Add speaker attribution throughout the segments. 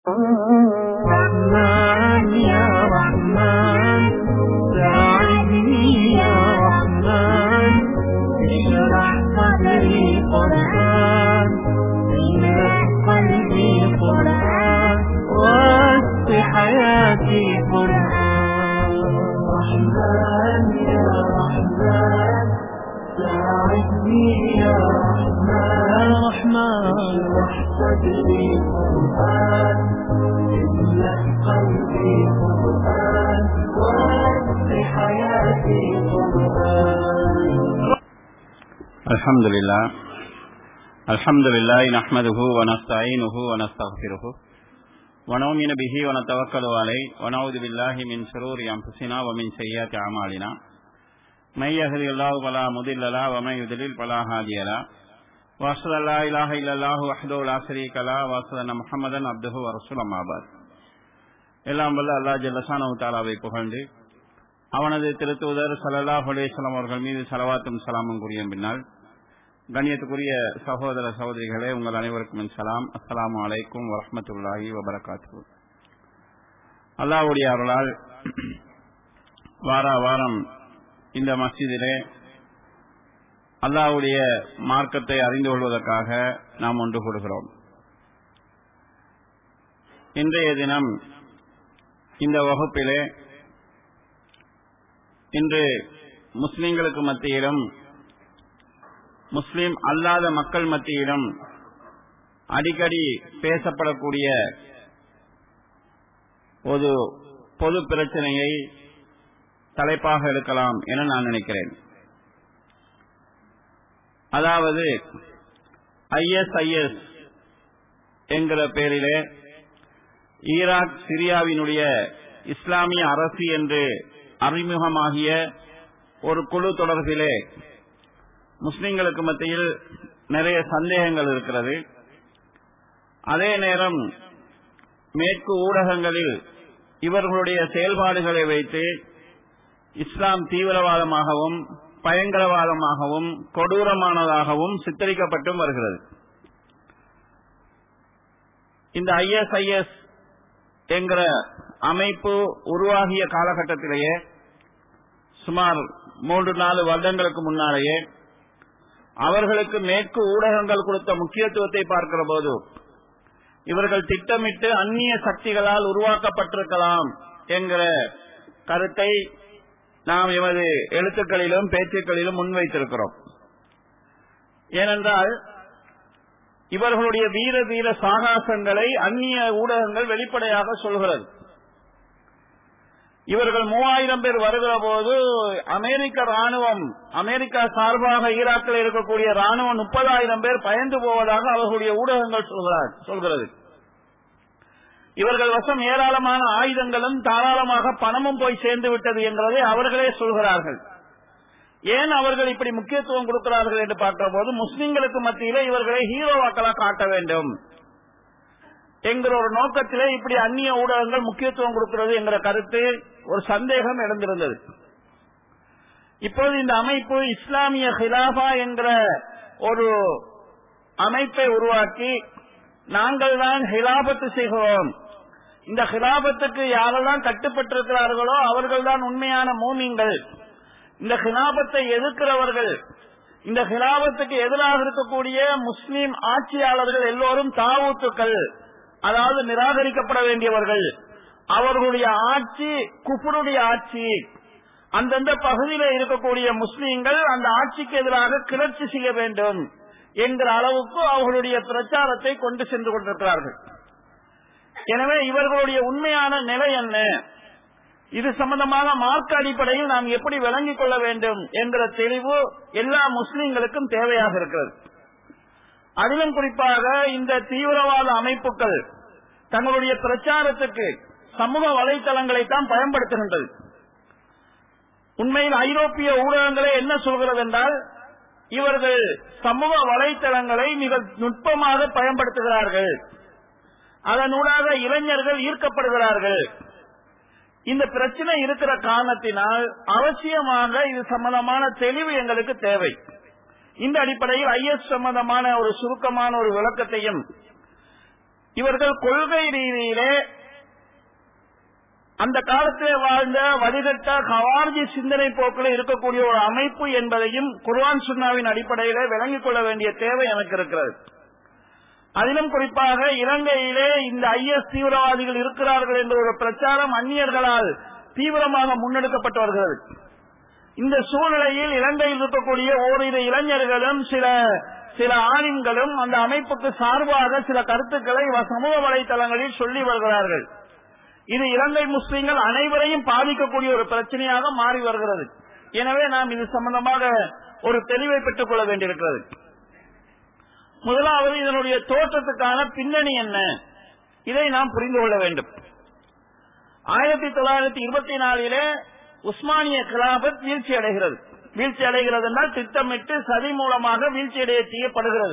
Speaker 1: رحمن يا رحمن ساعدني يا رحمن اشرح صدري قرآن املأ قلبي قرآن واسق حياتي قرآن رحمن يا رحمن ساعدني يا رحمن رحمن اشرح صدري قرآن املأ قلبي قرآن واسق حياتي قرآن
Speaker 2: الحمد لله الحمد لله نحمده ونستعينه ونستغفره ونؤمن به ونتوكل عليه ونعوذ بالله من شرور أنفسنا ومن سيئات أعمالنا من يهدي الله فلا مضل له ومن يضلل فلا هادي له وأشهد أن لا إله إلا الله وحده لا شريك له وأشهد أن محمدا عبده ورسوله أما بعد எல்லாம் வல்ல அல்லா ஜல்லசானு தாலாவை புகழ்ந்து அவனது திருத்தூதர் சல்லல்லாஹு அலைஹி வஸல்லம் அவர்கள் மீது சலவாத்தும் சலாமும் கூறிய பின்னால் கண்ணியத்துக்குரிய சகோதர சகோதரிகளே உங்கள் அனைவருக்கும் என் சலாம் அஸ்ஸலாமு அலைக்கும் வரஹ்மத்துல்லாஹி வபரகாத்து அல்லாஹ்வுடைய அருளால் வாரா வாரம் இந்த மஸ்ஜிதிலே அல்லாஹ்வுடைய மார்க்கத்தை அறிந்து கொள்வதற்காக நாம் ஒன்று கூடுகிறோம் இன்றைய தினம் இந்த வகுப்பிலே இன்று முஸ்லிம்களுக்கு மத்தியிலும் முஸ்லிம் அல்லாத மக்கள் மத்தியிலும் அடிக்கடி பேசப்படக்கூடிய ஒரு பொது பிரச்சனையை தலைப்பாக எடுக்கலாம் என நான் நினைக்கிறேன் அதாவது ஐஎஸ்ஐஎஸ் என்கிற பெயரிலே ஈராக் சிரியாவினுடைய இஸ்லாமிய அரசு என்று அறிமுகமாகிய ஒரு குழு தொடர்பிலே முஸ்லிம்களுக்கு மத்தியில் நிறைய சந்தேகங்கள் இருக்கிறது அதே நேரம் மேற்கு ஊடகங்களில் இவர்களுடைய செயல்பாடுகளை வைத்து இஸ்லாம் தீவிரவாதமாகவும் பயங்கரவாதமாகவும் கொடூரமானதாகவும் சித்தரிக்கப்பட்டும் வருகிறது இந்த ஐஎஸ்ஐஎஸ் என்கிற அமைப்பு உருவாகிய காலகட்டத்திலேயே சுமார் மூன்று நாலு வருடங்களுக்கு முன்னாலேயே அவர்களுக்கு மேற்கு ஊடகங்கள் கொடுத்த முக்கியத்துவத்தை பார்க்கிற போது இவர்கள் திட்டமிட்டு அந்நிய சக்திகளால் உருவாக்கப்பட்டிருக்கலாம் என்கிற கருத்தை நாம் எமது எழுத்துக்களிலும் பேச்சுக்களிலும் முன்வைத்திருக்கிறோம் ஏனென்றால் இவர்களுடைய வீர வீர சாகாசங்களை அந்நிய ஊடகங்கள் வெளிப்படையாக சொல்கிறது இவர்கள் மூவாயிரம் பேர் வருகிற போது அமெரிக்க ராணுவம் அமெரிக்கா சார்பாக ஈராக்கில் இருக்கக்கூடிய ராணுவம் முப்பதாயிரம் பேர் பயந்து போவதாக அவர்களுடைய ஊடகங்கள் சொல்கிறது இவர்கள் வசம் ஏராளமான ஆயுதங்களும் தாராளமாக பணமும் போய் சேர்ந்து விட்டது என்கிறதை அவர்களே சொல்கிறார்கள் ஏன் அவர்கள் இப்படி முக்கியத்துவம் கொடுக்கிறார்கள் என்று பார்க்கிற போது முஸ்லிம்களுக்கு மத்தியிலே இவர்களை ஹீரோவாக்களாக காட்ட வேண்டும் என்கிற ஒரு நோக்கத்திலே இப்படி அந்நிய ஊடகங்கள் முக்கியத்துவம் கொடுக்கிறது என்கிற கருத்து ஒரு சந்தேகம் எழுந்திருந்தது இப்போது இந்த அமைப்பு இஸ்லாமிய ஹிலாபா என்கிற ஒரு அமைப்பை உருவாக்கி நாங்கள் தான் ஹிலாபத்து செய்கிறோம் இந்த ஹிலாபத்துக்கு யாரெல்லாம் கட்டுப்பட்டிருக்கிறார்களோ அவர்கள் தான் உண்மையான மூமிங்கள் இந்த ஹிலாபத்தை எதிர்க்கிறவர்கள் இந்த ஹிலாபத்துக்கு எதிராக இருக்கக்கூடிய முஸ்லீம் ஆட்சியாளர்கள் எல்லோரும் தாவூத்துக்கள் அதாவது நிராகரிக்கப்பட வேண்டியவர்கள் அவர்களுடைய ஆட்சி குஃபருடைய ஆட்சி அந்தந்த பகுதியில் இருக்கக்கூடிய முஸ்லீம்கள் அந்த ஆட்சிக்கு எதிராக கிளர்ச்சி செய்ய வேண்டும் என்கிற அளவுக்கு அவர்களுடைய பிரச்சாரத்தை கொண்டு சென்று கொண்டிருக்கிறார்கள் எனவே இவர்களுடைய உண்மையான நிலை என்ன இது சம்பந்தமாக மார்க்க அடிப்படையில் நாம் எப்படி விளங்கிக் கொள்ள வேண்டும் என்கிற தெளிவு எல்லா முஸ்லீம்களுக்கும் தேவையாக இருக்கிறது அதிலும் குறிப்பாக இந்த தீவிரவாத அமைப்புகள் தங்களுடைய பிரச்சாரத்துக்கு சமூக வலைதளங்களை தான் பயன்படுத்துகின்றது உண்மையில் ஐரோப்பிய ஊடகங்களே என்ன சொல்கிறது என்றால் இவர்கள் சமூக வலைதளங்களை மிக நுட்பமாக பயன்படுத்துகிறார்கள் அதனூடாக இளைஞர்கள் ஈர்க்கப்படுகிறார்கள் இந்த பிரச்சனை இருக்கிற காரணத்தினால் அவசியமாக இது சம்பந்தமான தெளிவு எங்களுக்கு தேவை இந்த அடிப்படையில் ஐஎஸ் சம்பந்தமான ஒரு சுருக்கமான ஒரு விளக்கத்தையும் இவர்கள் கொள்கை ரீதியிலே அந்த காலத்திலே வாழ்ந்த வடிகட்ட கவார்ஜி சிந்தனை போக்கில் இருக்கக்கூடிய ஒரு அமைப்பு என்பதையும் குர்ஆன் சுன்னாவின் அடிப்படையிலே விளங்கிக் கொள்ள வேண்டிய தேவை எனக்கு இருக்கிறது அதிலும் குறிப்பாக இலங்கையிலே இந்த ஐஎஸ் தீவிரவாதிகள் இருக்கிறார்கள் என்ற ஒரு பிரச்சாரம் அந்நியர்களால் தீவிரமாக முன்னெடுக்கப்பட்டு வருகிறது இந்த சூழ்நிலையில் இலங்கையில் இருக்கக்கூடிய ஓரிரு இளைஞர்களும் சில சில ஆணின்களும் அந்த அமைப்புக்கு சார்பாக சில கருத்துக்களை வ- சமூக வலைதளங்களில் சொல்லி வருகிறார்கள் இது இலங்கை முஸ்லிம்கள் அனைவரையும் பாதிக்கக்கூடிய ஒரு பிரச்சனையாக மாறி வருகிறது எனவே நாம் இது சம்பந்தமாக ஒரு தெளிவை பெற்றுக் கொள்ள வேண்டியிருக்கிறது முதலாவது இதனுடைய தோற்றத்துக்கான பின்னணி என்ன இதை நாம் புரிந்து கொள்ள வேண்டும் ஆயிரத்தி தொள்ளாயிரத்தி இருபத்தி நாலிலே உஸ்மானிய கிலாபத் வீழ்ச்சி அடைகிறது வீழ்ச்சி அடைகிறது என்றால் திட்டமிட்டு சதி மூலமாக வீழ்ச்சி அடைய செய்யப்படுகிறது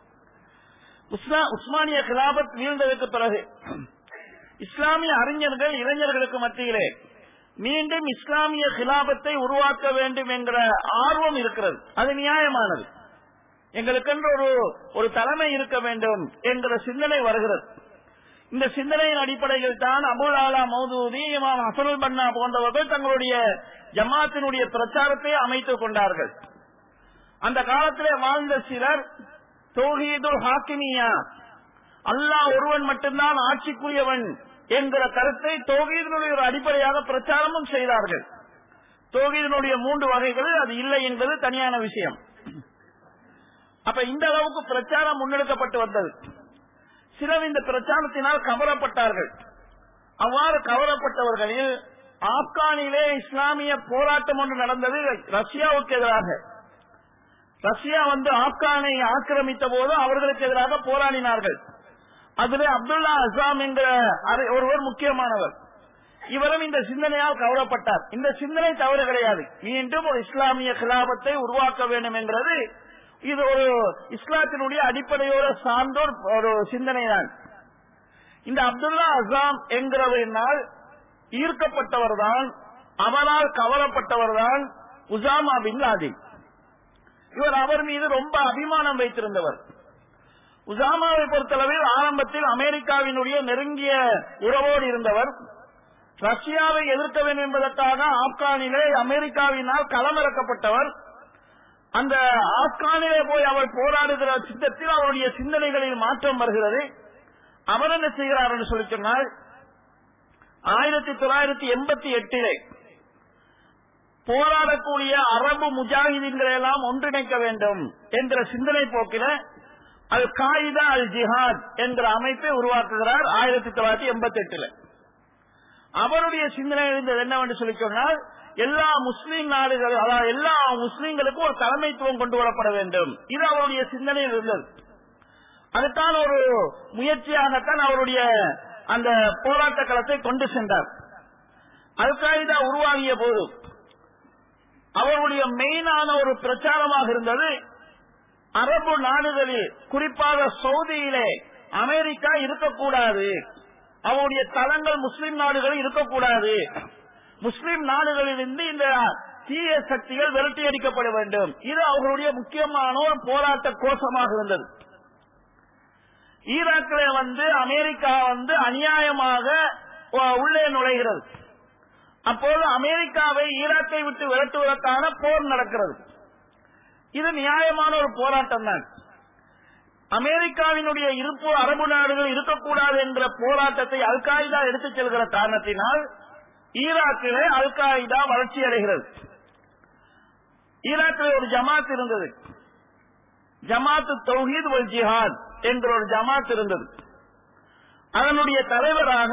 Speaker 2: உஸ்மா- உஸ்மானிய கிலாபத் வீழ்ந்ததற்கு பிறகு இஸ்லாமிய அறிஞர்கள் இளைஞர்களுக்கு மத்தியிலே மீண்டும் இஸ்லாமிய கிலாபத்தை உருவாக்க வேண்டும் என்கிற ஆர்வம் இருக்கிறது அது நியாயமானது எங்களுக்கென்று ஒரு ஒரு தலைமை இருக்க வேண்டும் என்கிற சிந்தனை வருகிறது இந்த சிந்தனையின் அடிப்படையில் தான் அபுல் ஆலா மௌதூதி இமாம் ஹசனுல் பன்னா போன்றவர்கள் தங்களுடைய ஜமாத்தினுடைய பிரச்சாரத்தை அமைத்துக் கொண்டார்கள் அந்த காலத்திலே வாழ்ந்த சிலர் தௌஹீதுல் ஹாக்கிமியா அல்லாஹ் ஒருவன் மட்டும்தான் ஆட்சிக்குரியவன் என்கிற கருத்தை தௌஹீதினுடைய ஒரு அடிப்படையாக பிரச்சாரமும் செய்தார்கள் தௌஹீதினுடைய மூன்று வகைகள் அது இல்லை என்பது தனியான விஷயம் அப்ப இந்த அளவுக்கு பிரச்சாரம் முன்னெடுக்கப்பட்டு வந்தது சிலர் இந்த பிரச்சாரத்தினால் கவரப்பட்டார்கள் அவ்வாறு கவரப்பட்டவர்களில் ஆப்கானிலே இஸ்லாமிய போராட்டம் ஒன்று நடந்தது ரஷ்யாவுக்கு எதிராக ரஷ்யா வந்து ஆப்கானை ஆக்கிரமித்த போது அவர்களுக்கு எதிராக போராடினார்கள் அதிலே அப்துல்லா அசாம் என்கிற அரை- ஒருவர் முக்கியமானவர் இவரும் இந்த சிந்தனையால் கவரப்பட்டார் இந்த சிந்தனை தவறு கிடையாது மீண்டும் ஒரு இஸ்லாமிய கிலாபத்தை உருவாக்க வேண்டும் என்கிறது இது ஒரு இஸ்லாத்தினுடைய அடிப்படையோட சார்ந்தோர் ஒரு சிந்தனை தான் இந்த அப்துல்லா அசாம் என்கிறவரினால் ஈர்க்கப்பட்டவர் தான் அவரால் கவரப்பட்டவர் தான் உசாமா பின் லாதின் இவர் அவர் மீது ரொம்ப அபிமானம் வைத்திருந்தவர் உசாமாவை பொறுத்தளவில் ஆரம்பத்தில் அமெரிக்காவினுடைய நெருங்கிய உறவோடு இருந்தவர் ரஷ்யாவை எதிர்க்க வேண்டும் என்பதற்காக ஆப்கானிலே அமெரிக்காவினால் களமிறக்கப்பட்டவர் அந்த ஆப்கானிலே போய் அவர் போராடுகிற சித்தத்தில் அவருடைய சிந்தனைகளில் மாற்றம் வருகிறது அவர் என்ன செய்கிறார் என்று சொல்லி சொன்னால் ஆயிரத்தி தொள்ளாயிரத்தி எண்பத்தி எட்டிலே போராடக்கூடிய அரபு முஜாஹிதீன்களை எல்லாம் ஒன்றிணைக்க வேண்டும் என்கிற சிந்தனை போக்கில அல் காயிதா அல் ஜிஹாத் என்கிற அமைப்பை உருவாக்குகிறார் ஆயிரத்தி தொள்ளாயிரத்தி எண்பத்தி எட்டுல அவருடைய சிந்தனை இருந்தது என்னவென்று சொல்லி சொன்னால் எல்லா முஸ்லீம் நாடுகள் அதாவது எல்லா முஸ்லீம்களுக்கும் ஒரு தலைமைத்துவம் கொண்டு வரப்பட வேண்டும் இது அவருடைய சிந்தனையில் இருந்தது அதுக்கான ஒரு முயற்சியாகத்தான் அவருடைய அந்த போராட்ட களத்தை கொண்டு சென்றார் அல் காயிதா உருவாகிய போது அவருடைய மெயினான ஒரு பிரச்சாரமாக இருந்தது அரபு நாடுகளில் குறிப்பாக சவுதியிலே அமெரிக்கா இருக்கக்கூடாது அவருடைய தளங்கள் முஸ்லிம் நாடுகளில் இருக்கக்கூடாது முஸ்லிம் நாடுகளிலிருந்து இந்த தீய சக்திகள் விரட்டி அடிக்கப்பட வேண்டும் இது அவர்களுடைய முக்கியமான ஒரு போராட்ட கோஷமாக இருந்தது ஈராக்கிலே வந்து அமெரிக்கா வந்து அநியாயமாக உ- உள்ளே நுழைகிறது அப்போது அமெரிக்காவை ஈராக்கை விட்டு விரட்டுவதற்கான போர் நடக்கிறது இது நியாயமான ஒரு போராட்டம் தான் அமெரிக்காவினுடைய இருப்பு அரபு நாடுகள் இருக்கக்கூடாது என்கிற போராட்டத்தை அல் காய்தா எடுத்துச் செல்கிற காரணத்தினால் ஈராக்கிலே அல் காய்தா வளர்ச்சி அடைகிறது ஈராக்கில் ஒரு ஜமாத் இருந்தது ஜமாத் தௌஹீத் வல் ஜிஹாத் என்கிற ஒரு ஜமாத் இருந்தது அதனுடைய தலைவராக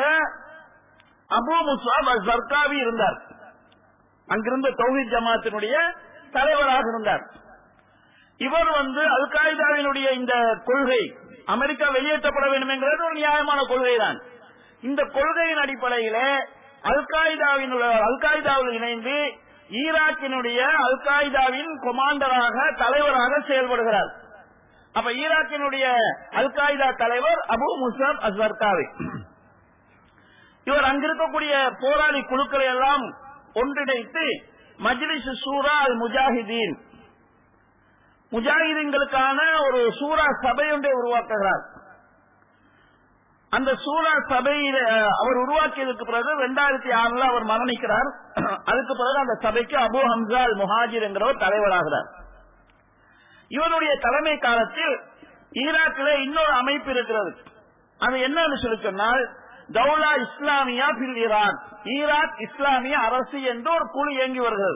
Speaker 2: அபு முசாப் அல் சர்காவி இருந்தார் அங்கிருந்த தௌஹீத் ஜமாத்தினுடைய தலைவராக இருந்தார் இவர் வந்து அல் காய்தாவினுடைய இந்த கொள்கை அமெரிக்கா வெளியேற்றப்பட வேண்டும் என்கிறது ஒரு நியாயமான கொள்கை தான் இந்த கொள்கையின் அடிப்படையில அல் காய்தாவின் அல் காய்தாவில் இணைந்து ஈராக்கினுடைய அல் காய்தாவின் கொமாண்டராக தலைவராக செயல்படுகிறார் அப்ப ஈராக்கினுடைய அல் காய்தா தலைவர் அபு முசாப் அஸ்வர்காவி இவர் அங்கிருக்கக்கூடிய போராளி குழுக்களை எல்லாம் ஒன்றிணைத்து மஜ்லிஸ் சூரா அல் முஜாஹிதீன் முஜாஹிதீன்களுக்கான ஒரு சூரா சபை ஒன்றை உருவாக்குகிறார் அந்த சூரா சபையில அவர் உருவாக்கியதுக்கு பிறகு ரெண்டாயிரத்தி ஆறுல அவர் மரணிக்கிறார் அதுக்கு பிறகு அந்த சபைக்கு அபு ஹம்சா அல் முஹாஜிர் என்கிறவர் தலைவராகிறார் இவருடைய தலைமை காலத்தில் ஈராக்கில் இன்னொரு அமைப்பு இருக்கிறது அது என்னன்னு சொல்லி சொன்னால் தௌலா இஸ்லாமியா பில் ஈராக் ஈராக் இஸ்லாமிய அரசு என்று ஒரு குழு இயங்கி வருகிறது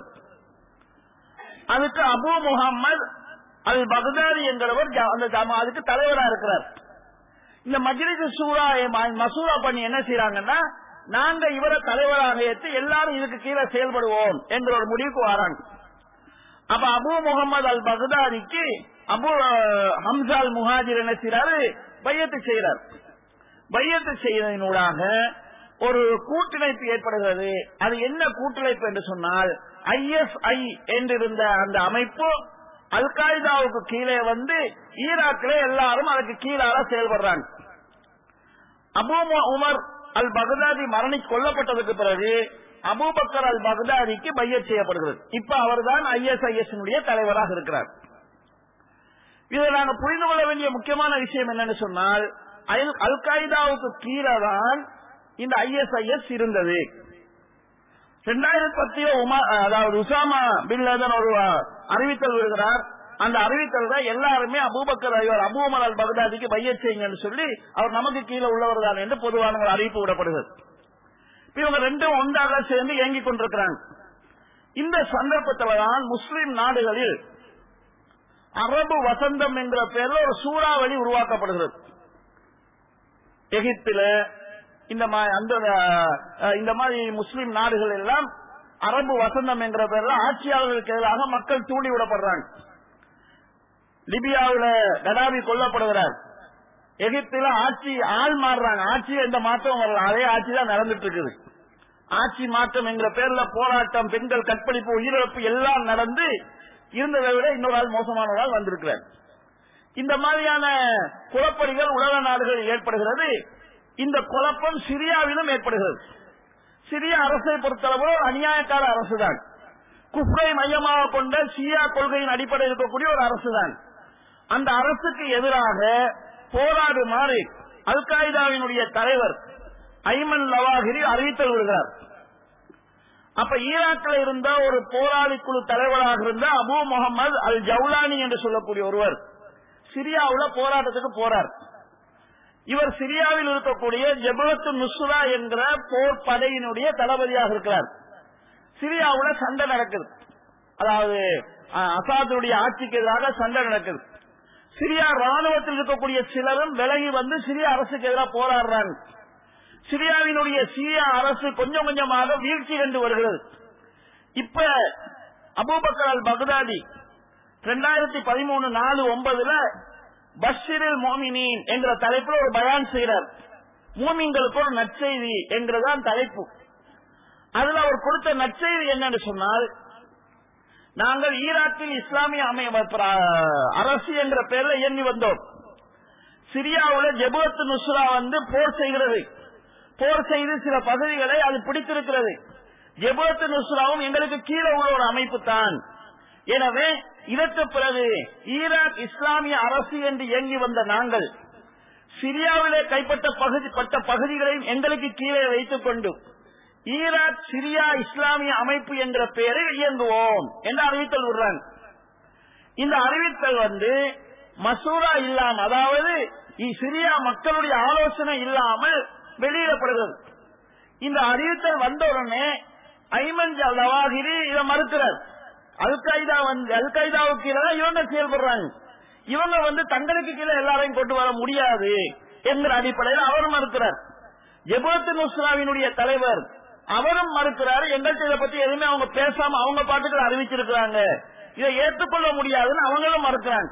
Speaker 2: அதுக்கு அபு முகமது அல் பக்தாரி என்கிறவர் ஜ- அந்த ஜமா- அதுக்கு தலைவரா இருக்கிறார் இந்த மஜ்லிஸ் சூரா மசூரா பண்ணி என்ன செய்யறாங்கன்னா நாங்க இவரை தலைவராக ஏற்று எல்லாரும் இதுக்கு கீழே செயல்படுவோம் என்ற ஒரு முடிவுக்கு வராங்க அப்ப அபு முகமது அல் பக்தாதிக்கு அபு அஹ், ஹம்சா அல் முஹாஜிர் என்ன செய்யறாரு பையத்து செய்யறார் பையத்து செய்வதனூடாக ஒரு கூட்டிணைப்பு ஏற்படுகிறது அது என்ன கூட்டிணைப்பு என்று சொன்னால் ஐஎஸ்ஐ என்றிருந்த அந்த அமைப்பு அல் காய்தாவுக்கு கீழே வந்து ஈராக்கில் எல்லாரும் அதுக்கு கீழாக செயல்படுறாங்க அபு மு- உமர் அல் பகதாதி மரணி கொல்லப்பட்டதுக்கு பிறகு அபூபக்கர் அல் பகதாதிக்கு பையத் செய்யப்படுகிறது இப்ப அவர்தான் ஐஎஸ்ஐஎஸ் தலைவராக இருக்கிறார் இதை நாங்க புரிந்து கொள்ள வேண்டிய முக்கியமான விஷயம் என்னன்னு சொன்னால் அல்- அல் காய்தாவுக்கு கீழே தான் இந்த ஐஎஸ்ஐஎஸ் இருந்தது ரெண்டாயிரத்தி பத்திய உமா அதாவது உசாமா பின் லேதன் ஒரு அஹ், அறிவித்தல் விடுகிறார் அந்த அறிவித்தல் தான் எல்லாருமே அபூபக்கர் ஐவர் அபு உமர் அல் பகதாதிக்கு பையச் செய்யுங்கன்னு சொல்லி அவர் நமக்கு கீழே உள்ளவர் தான் என்று பொதுவான ஒரு அறிவிப்பு விடப்படுகிறது இப்ப இவங்க ரெண்டும் ஒன்றாக சேர்ந்து இயங்கிக் கொண்டிருக்கிறாங்க இந்த சந்தர்ப்பத்தில் தான் முஸ்லிம் நாடுகளில் அரபு வசந்தம் என்ற பெயர்ல ஒரு சூறாவளி உருவாக்கப்படுகிறது எகிப்தில இந்த மா- அந்த அஹ், இந்த மாதிரி முஸ்லிம் நாடுகள் எல்லாம் அரபு வசந்தம் என்ற பெயர்ல ஆட்சியாளர்களுக்கு எதிராக மக்கள் தூண்டி விடப்படுறாங்க லிபியாவுல கடாபி கொல்லப்படுகிறார் எகிப்தில ஆட்சி ஆள் மாறுறாங்க ஆட்சியில எந்த மாற்றம் வரல அதே ஆட்சி தான் நடந்துட்டு இருக்குது ஆட்சி மாற்றம் என்கிற பேர்ல போராட்டம் பெண்கள் கற்பழிப்பு உயிரிழப்பு எல்லாம் நடந்து இருந்ததை விட இன்னொரு ஆள் மோசமான ஆள் வந்திருக்கிறார் இந்த மாதிரியான குழப்படிகள் உலக நாடுகளில் ஏற்படுகிறது இந்த குழப்பம் சிரியாவிலும் ஏற்படுகிறது சிரிய அரசை பொறுத்தளவு ஒரு அநியாயக்கார அரசுதான் குஃப்ரை மையமாக கொண்ட ஷியா கொள்கையின் அடிப்படையில் இருக்கக்கூடிய ஒரு அரசுதான் அந்த அரசுக்கு எதிராக போராடுமாறு அல் காய்தாவினுடைய தலைவர் ஐமன் லவாகிரி அறிவித்தல் விடுகிறார் அப்ப ஈராக்கில் இருந்த ஒரு போராளி குழு தலைவராக இருந்த அபு முகமது அல் ஜவுலானி என்று சொல்லக்கூடிய ஒருவர் சிரியாவுல போராட்டத்துக்கு போறார் இவர் சிரியாவில் இருக்கக்கூடிய ஜபலத்து நுஸ்ரா என்கிற போர் படையினுடைய தளபதியாக இருக்கிறார் சிரியாவுல சண்டை நடக்குது அதாவது அஹ், அசாதுடைய ஆட்சிக்கு எதிராக சண்டை நடக்குது சிரியா ராணுவத்தில் இருக்கக்கூடிய சிலரும் விலகி வந்து சிரியா அரசுக்கு எதிராக போராடுறாங்க சிரியாவினுடைய சிரியா அரசு கொஞ்சம் கொஞ்சமாக வீழ்ச்சி கண்டு வருகிறது இப்ப அபூபக்கர் அல் பக்தாதி ரெண்டாயிரத்தி பதிமூணு நாலு ஒன்பதுல பஷீரில் மோமினின் என்கிற தலைப்புல ஒரு பயான் செய்கிறார் மூமின்களுக்கு ஒரு நற்செய்தி என்கிறதான் தலைப்பு அதுல அவர் கொடுத்த நற்செய்தி என்னன்னு சொன்னால் நாங்கள் ஈராக்கில் இஸ்லாமிய அமைய அரசு என்ற பெயர்ல இயங்கி வந்தோம் சிரியாவுல ஜெபுவத்து நுஸ்ரா வந்து போர் செய்கிறது போர் செய்து சில பகுதிகளை அது பிடித்திருக்கிறது ஜெபுவத்து நுஸ்ராவும் எங்களுக்கு கீழே உள்ள ஒரு அமைப்பு தான் எனவே இதற்கு பிறகு ஈராக் இஸ்லாமிய அரசு என்று இயங்கி வந்த நாங்கள் சிரியாவிலே கைப்பற்ற பகுதி பட்ட பகுதிகளையும் எங்களுக்கு கீழே வைத்துக் கொண்டு ஈராக் சிரியா இஸ்லாமிய அமைப்பு என்ற பெயரில் இயங்குவோம் என்று அறிவித்தல் விடுறாங்க இந்த அறிவித்தல் வந்து மசூரா இல்லாம அதாவது இ- சிரியா மக்களுடைய ஆலோசனை இல்லாமல் வெளியிடப்படுகிறது இந்த அறிவித்தல் வந்த உடனே ஐமன் ஜ- லவாகிரி இதை மறுக்கிறார் அல் கைதா வந்து அல் கைதாவுக்கு கீழே தான் இவங்க செயல்படுறாங்க இவங்க வந்து தங்களுக்கு கீழே எல்லாரையும் கொண்டு வர முடியாது என்கிற அடிப்படையில் அவரும் மறுக்கிறார் ஜெபத்து நுஸ்ராவினுடைய தலைவர் அவரும் மறுக்கிறார் எங்கள்கிட்ட இதை பத்தி எதுவுமே அவங்க பேசாம அவங்க பாட்டுக்கு அறிவிச்சிருக்கிறாங்க இதை ஏற்றுக்கொள்ள முடியாதுன்னு அவங்களும் மறுக்கிறாங்க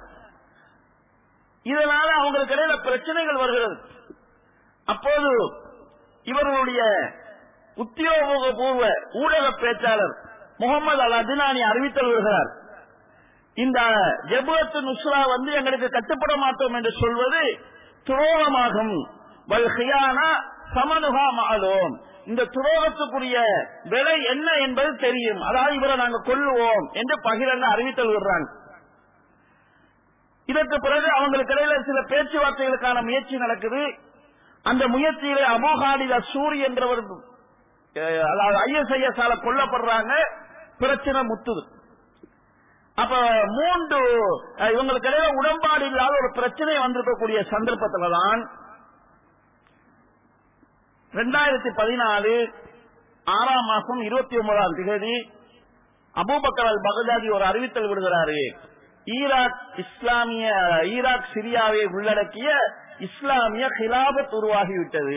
Speaker 2: இதனால அவங்களுக்கு இடையில பிரச்சனைகள் வருகிறது அப்போது இவர்களுடைய உத்தியோகபூர்வ ஊடக பேச்சாளர் முகமது அல் அதினானி அறிவித்தல் வருகிறார் இந்த ஜபுவத்து நுஸ்ரா வந்து எங்களுக்கு கட்டுப்பட மாட்டோம் என்று சொல்வது துரோகமாகும் வல் ஹியானா சமனுகா மாலோம் இந்த துரோகத்துக்குரிய விலை என்ன என்பது தெரியும் அதாவது இவரை நாங்க கொல்லுவோம் என்று பகிரங்க அறிவித்தல் விடுறாங்க இதற்கு பிறகு அவங்களுக்கு இடையில சில பேச்சுவார்த்தைகளுக்கான முயற்சி நடக்குது அந்த முயற்சியிலே அபுஹாலித சூரி என்றவர் அஹ், அதாவது ஐஎஸ்ஐஎஸ் ஆல கொல்லப்படுறாங்க பிரச்சனை முத்துது அப்ப மூன்று அஹ், இவங்களுக்கு இடையே உடன்பாடு இல்லாத ஒரு பிரச்சனை வந்திருக்கக்கூடிய சந்தர்ப்பத்துல தான் ரெண்டாயிரத்தி பதினாலு ஆறாம் மாசம் இருபத்தி ஒன்பதாம் திகதி அபூபக்கர் அல் பகதாதி ஒரு அறிவித்தல் விடுகிறாரு ஈராக் இஸ்லாமிய ஈராக் சிரியாவை உள்ளடக்கிய இஸ்லாமிய ஹிலாபத் உருவாகிவிட்டது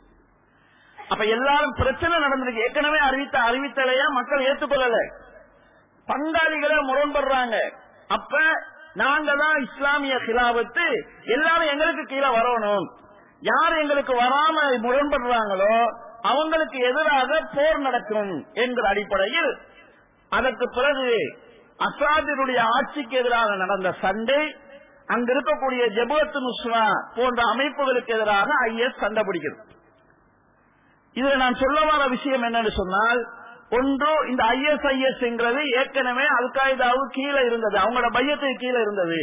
Speaker 2: அப்ப எல்லாரும் பிரச்சனை நடந்திருக்கு ஏற்கனவே அறிவித்த அறிவித்தலையா மக்கள் ஏற்றுக்கொள்ளல பங்காளிகளை முரண்படுறாங்க அப்ப நாங்க தான் இஸ்லாமிய ஹிலாபத்து எல்லாரும் எங்களுக்கு கீழே வரணும் யார் எங்களுக்கு வராம முரண்படுறாங்களோ அவங்களுக்கு எதிராக போர் நடக்கும் என்கிற அடிப்படையில் அதற்கு பிறகு அசாதினுடைய ஆட்சிக்கு எதிராக நடந்த சண்டை அங்க இருக்கக்கூடிய ஜபுவத்து நுஸ்ரா போன்ற அமைப்புகளுக்கு எதிராக ஐஎஸ் சண்டை பிடிக்கிறது இதுல நான் சொல்ல வர விஷயம் என்னன்னு சொன்னால் ஒன்று இந்த ஐஎஸ்ஐஎஸ் என்கிறது ஏற்கனவே அல் காய்தாவுக்கு கீழே இருந்தது அவங்களோட மையத்துக்கு கீழே இருந்தது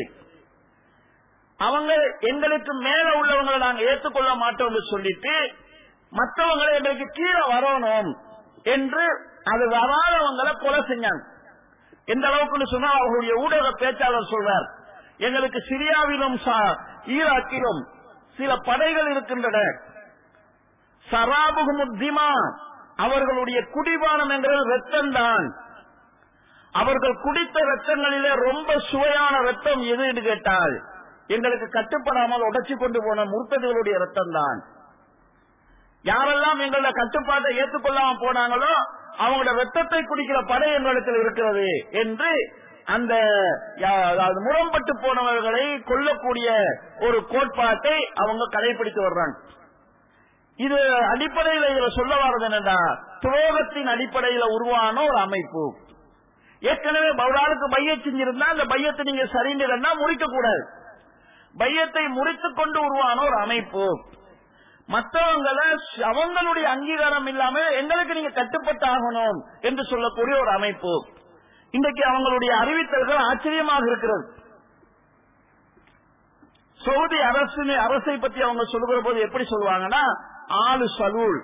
Speaker 2: அவங்க எங்களுக்கு மேல உள்ளவங்களை நாங்க ஏற்றுக்கொள்ள மாட்டோம்னு சொல்லிட்டு மற்றவங்களை எங்களுக்கு கீழே வரணும் என்று அது வராதவங்களை கொலை செஞ்சாங்க எந்த அளவுக்குன்னு சொன்னா அவர்களுடைய ஊடக பேச்சாளர் சொல்றார் எங்களுக்கு சிரியாவிலும் சா- ஈராக்கிலும் சில படைகள் இருக்கின்றன சராபுகுமுத்திமா அவர்களுடைய குடிபானம் என்கிறது ரத்தம் தான் அவர்கள் குடித்த ரத்தங்களிலே ரொம்ப சுவையான ரத்தம் எது என்று கேட்டால் எங்களுக்கு கட்டுப்படாமல் உடைச்சு கொண்டு போன முர்த்ததுகளுடைய ரத்தம் தான் யாரெல்லாம் எங்களோட கட்டுப்பாட்டை ஏற்றுக்கொள்ளாம போனாங்களோ அவங்களோட ரத்தத்தை குடிக்கிற படை எங்களுக்கு இருக்கிறது என்று அந்த யா- அதாவது முரண்பட்டு போனவர்களை கொல்லக்கூடிய ஒரு கோட்பாட்டை அவங்க கடைபிடித்து வர்றாங்க இது அடிப்படையில் இதுல சொல்ல வர்றது என்னன்னா துரோகத்தின் அடிப்படையில உருவான ஒரு அமைப்பு ஏற்கனவே பௌராளுக்கு பைய செஞ்சிருந்தா அந்த பையத்தை நீங்க சரிந்துடனா முறிக்க கூடாது பையத்தை முறித்துக் கொண்டு உருவான ஒரு அமைப்பு மற்றவங்களை அவங்களுடைய அங்கீகாரம் இல்லாம எங்களுக்கு நீங்க கட்டுப்பட்டாகணும் என்று சொல்லக்கூடிய ஒரு அமைப்பு இன்றைக்கு அவங்களுடைய அறிவித்தல்கள் ஆச்சரியமாக இருக்கிறது சவுதி அரசு அரசை பத்தி அவங்க சொல்லுகிற போது எப்படி சொல்லுவாங்கன்னா ஆளு சலூல்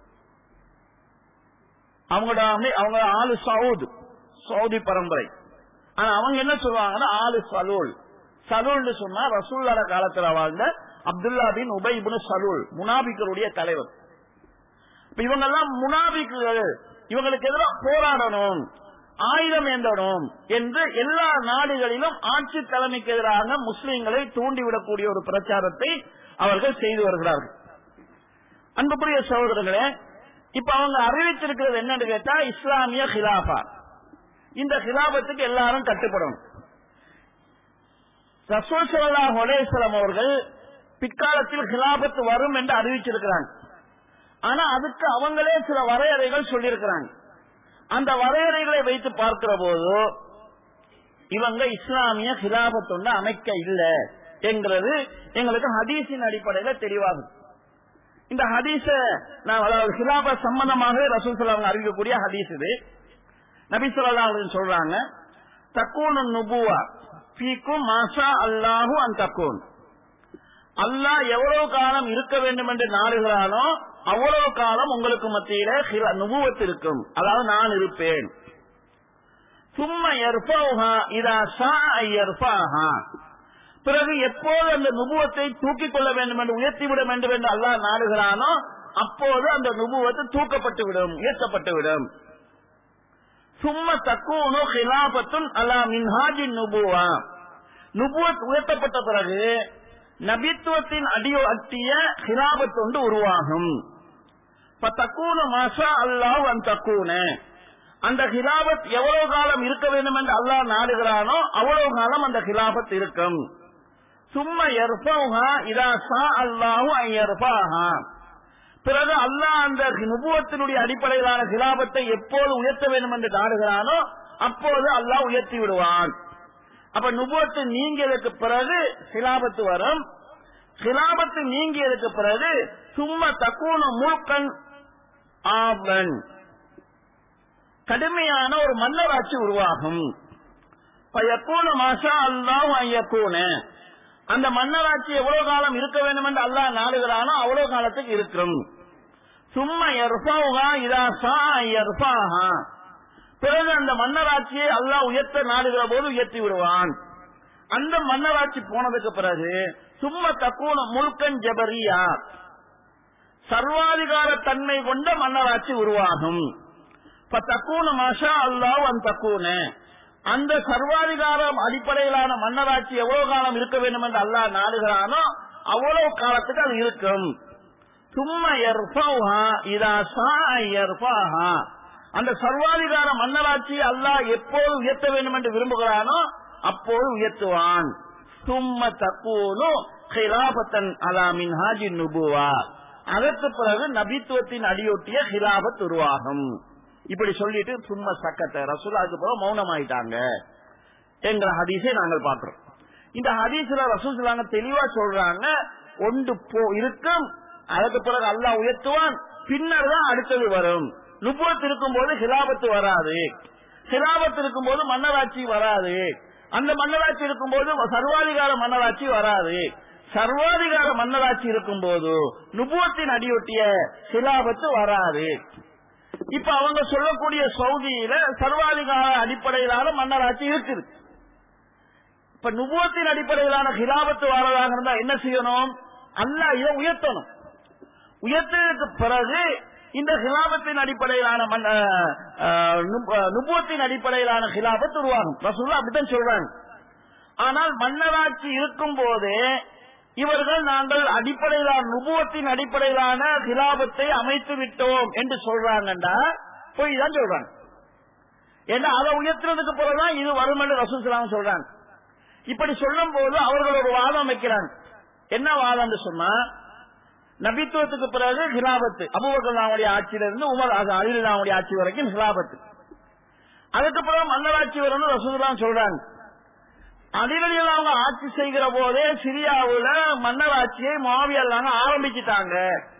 Speaker 2: அவங்களோட அமை- அவங்க ஆளு சவுத் சவுதி பரம்பரை ஆனா அவங்க என்ன சொல்லுவாங்கன்னா ஆளு சலூல் சலூல்னு சொன்னா ரசூல்லோட காலத்துல வாழ்ந்த அப்துல்லா பின் உபை இப்னு சலூல் முனாபிக்கருடைய தலைவர் இப்ப இவங்க எல்லாம் முனாபிக்குகள் இவங்களுக்கு எதிராக போராடணும் ஆயுதம் ஏந்தணும் என்று எல்லா நாடுகளிலும் ஆட்சி தலைமைக்கு எதிராக முஸ்லிம்களை தூண்டிவிடக்கூடிய ஒரு பிரச்சாரத்தை அவர்கள் செய்து வருகிறார்கள் அன்புக்குரிய சகோதரர்களே இப்ப அவங்க அறிவித்திருக்கிறது என்னன்னு கேட்டா இஸ்லாமிய ஹிலாபா இந்த ஹிலாபத்துக்கு எல்லாரும் கட்டுப்படணும் ரசூல் ஸல்லல்லாஹு அலைஹி வஸல்லம் அவர்கள் பிற்காலத்தில் ஹிலாபத்து வரும் என்று அறிவிச்சிருக்கிறாங்க ஆனா அதுக்கு அவங்களே சில வரையறைகள் சொல்லியிருக்கிறாங்க அந்த வரையறைகளை வைத்து பார்க்கிற போது இவங்க இஸ்லாமிய ஹிலாபத் ஒன்று அமைக்க இல்லை என்கிறது எங்களுக்கு ஹதீஸின் அடிப்படையில தெளிவாகும் இந்த ஹதீஸ நான் அதாவது ஹிலாப சம்பந்தமாக ரசூல் சலாம் அறிவிக்கக்கூடிய ஹதீஸ் இது நபி ஸல்லல்லாஹு அலைஹி சொல்றாங்க தக்கூனு நுபுவா ஃபீக்கும் மாஷா அல்லாஹு அன் தக்கூன் அல்லாஹ் எவ்வளவு காலம் இருக்க வேண்டும் என்று நாடுகிறானோ அவ்வளவு காலம் உங்களுக்கு மத்தியில ஹில- நுபுவத் இருக்கும் அதாவது நான் இருப்பேன் சும்மா எர்ஃபௌஹா இதா ஷா ஐயர்ஃபாஹா பிறகு எப்போது அந்த நுபுவத்தை தூக்கிக் கொள்ள வேண்டும் என்று உயர்த்தி விட வேண்டும் என்று அல்லாஹ் நாடுகிறானோ அப்போது அந்த நுபுவத்து தூக்கப்பட்டு விடும் உயர்த்தப்பட்டு விடும் சும்ம தக்கூனு ஹிலாபத்துன் அலா மின்ஹாஜின் நுபுவா நுபுவத் உயர்த்தப்பட்ட பிறகு நபித்துவத்தின் அடியோ அட்டிய ஹிலாபத் ஒன்று உருவாகும் இப்ப தக்கூனு மாஷா அல்லாஹ் அன் தக்கூன அந்த ஹிலாபத் எவ்வளவு காலம் இருக்க வேண்டும் என்று அல்லாஹ் நாடுகிறானோ அவ்வளவு காலம் அந்த ஹிலாபத் இருக்கும் சும்மா எர்ஃபௌஹா இதா சா அல்லாஹு அன் யர்ஃபாஹா பிறகு அல்லாஹ் அந்த நுபுவத்தினுடைய அடிப்படையிலான கிலாபத்தை எப்போது உயர்த்த வேண்டும் என்று நாடுகிறானோ அப்போது அல்லாஹ் உயர்த்தி விடுவான் அப்ப நுபுவத்து நீங்கியதற்கு பிறகு கிலாபத்து வரும் கிலாபத்து நீங்கியதற்கு பிறகு சும்மா தக்கூன முழுக்கன் ஆவன் கடுமையான ஒரு மன்னராட்சி உருவாகும் பயக்கூன மாஷா அல்லாஹ் ஐயக்கூன அந்த மன்னராட்சி எவ்வளவு காலம் இருக்க வேண்டும் என்று அல்லாஹ் நாடுகிறானோ அவ்வளவு காலத்துக்கு இருக்கும் சும்மா எர்ஃபாவுகா இதா சா எர்ஃபாஹா பிறகு அந்த மன்னராட்சியை அல்லாஹ் உயர்த்த நாடுகிற போது உயர்த்தி விடுவான் அந்த மன்னராட்சி போனதுக்கு பிறகு சும்மா தக்கூன முழுக்கன் ஜபரியா சர்வாதிகார தன்மை கொண்ட மன்னராட்சி உருவாகும் இப்ப தக்கூன மாஷா அல்லாஹ் அந்த தக்கூன அந்த சர்வாதிகாரம் அடிப்படையிலான மன்னராட்சி எவ்வளவு காலம் இருக்க வேண்டும் என்று அல்லாஹ் நாடுகிறானோ அவ்வளவு காலத்துக்கு அது இருக்கும் சும்மா எர்ஃபௌஹா இதா சா எர்ஃபாஹா அந்த சர்வாதிகார மன்னராட்சி அல்லாஹ் எப்போது உயர்த்த வேண்டும் என்று விரும்புகிறானோ அப்போது உயர்த்துவான் சும்ம தக்கூனு ஹிலாபத்தன் அலா மின்ஹாஜி நுபுவா அதற்கு பிறகு நபித்துவத்தின் அடியொட்டிய ஹிலாபத் உருவாகும் இப்படி சொல்லிட்டு சும்மா சக்கத்தை ரசூலாக்கு பிறகு மௌனமாயிட்டாங்க என்கிற ஹதீஸை நாங்கள் பார்க்கிறோம் இந்த ஹதீஸ்ல ரசூல் சொல்லாங்க தெளிவா சொல்றாங்க ஒன்று போ இருக்கும் அதுக்கு பிறகு அல்லாஹ் உயர்த்துவான் பின்னர் தான் அடுத்தது வரும் நுபுவத் இருக்கும் போது ஹிலாபத்து வராது ஹிலாபத் இருக்கும் போது மன்னராட்சி வராது அந்த மன்னராட்சி இருக்கும் போது சர்வாதிகார மன்னராட்சி வராது சர்வாதிகார மன்னராட்சி இருக்கும் போது நுபுவத்தின் அடியொட்டிய ஹிலாபத்து வராது இப்ப அவங்க சொல்லக்கூடிய சவுதியில சர்வாதிகார அடிப்படையிலான மன்னராட்சி இருக்குது இப்ப நுபுவத்தின் அடிப்படையிலான ஹிலாபத்து வரதாக இருந்தா என்ன செய்யணும் அல்லாஹ் இதை உயர்த்தணும் உயர்த்ததுக்கு பிறகு இந்த ஹிலாபத்தின் அடிப்படையிலான மன்ன- அஹ், நுப- நுபுவத்தின் அடிப்படையிலான ஹிலாபத் உருவாகும் ரசூல்லா அப்படித்தான் சொல்றாங்க ஆனால் மன்னராட்சி இருக்கும் போதே இவர்கள் நாங்கள் அடிப்படையிலான நுபுவத்தின் அடிப்படையிலான ஹிலாபத்தை அமைத்து விட்டோம் என்று சொல்றாங்கண்டா போய் தான் சொல்றாங்க ஏன்னா அதை உயர்த்துறதுக்கு பிறகுதான் இது வரும் என்று ரசூல் ஸல்லல்லாஹு சொல்றாங்க இப்படி சொல்லும் போது அவர்கள் ஒரு வாதம் வைக்கிறாங்க என்ன வாதம் சொன்னா நபித்துவத்துக்கு பிறகு ஹிலாபத்து அபுபக்கல்லாவுடைய ஆட்சியிலிருந்து உமர் அலிலாவுடைய ஆட்சி வரைக்கும் ஹிலாபத்து அதுக்கு பிறகு மன்னராட்சி வரும்னு ரசூலுல்லாஹ் சொல்றாங்க அதிரடியில் அவங்க ஆட்சி செய்கிற போதே சிரியாவுல மன்னராட்சியை மாவியல்லாங்க ஆரம்பிச்சிட்டாங்க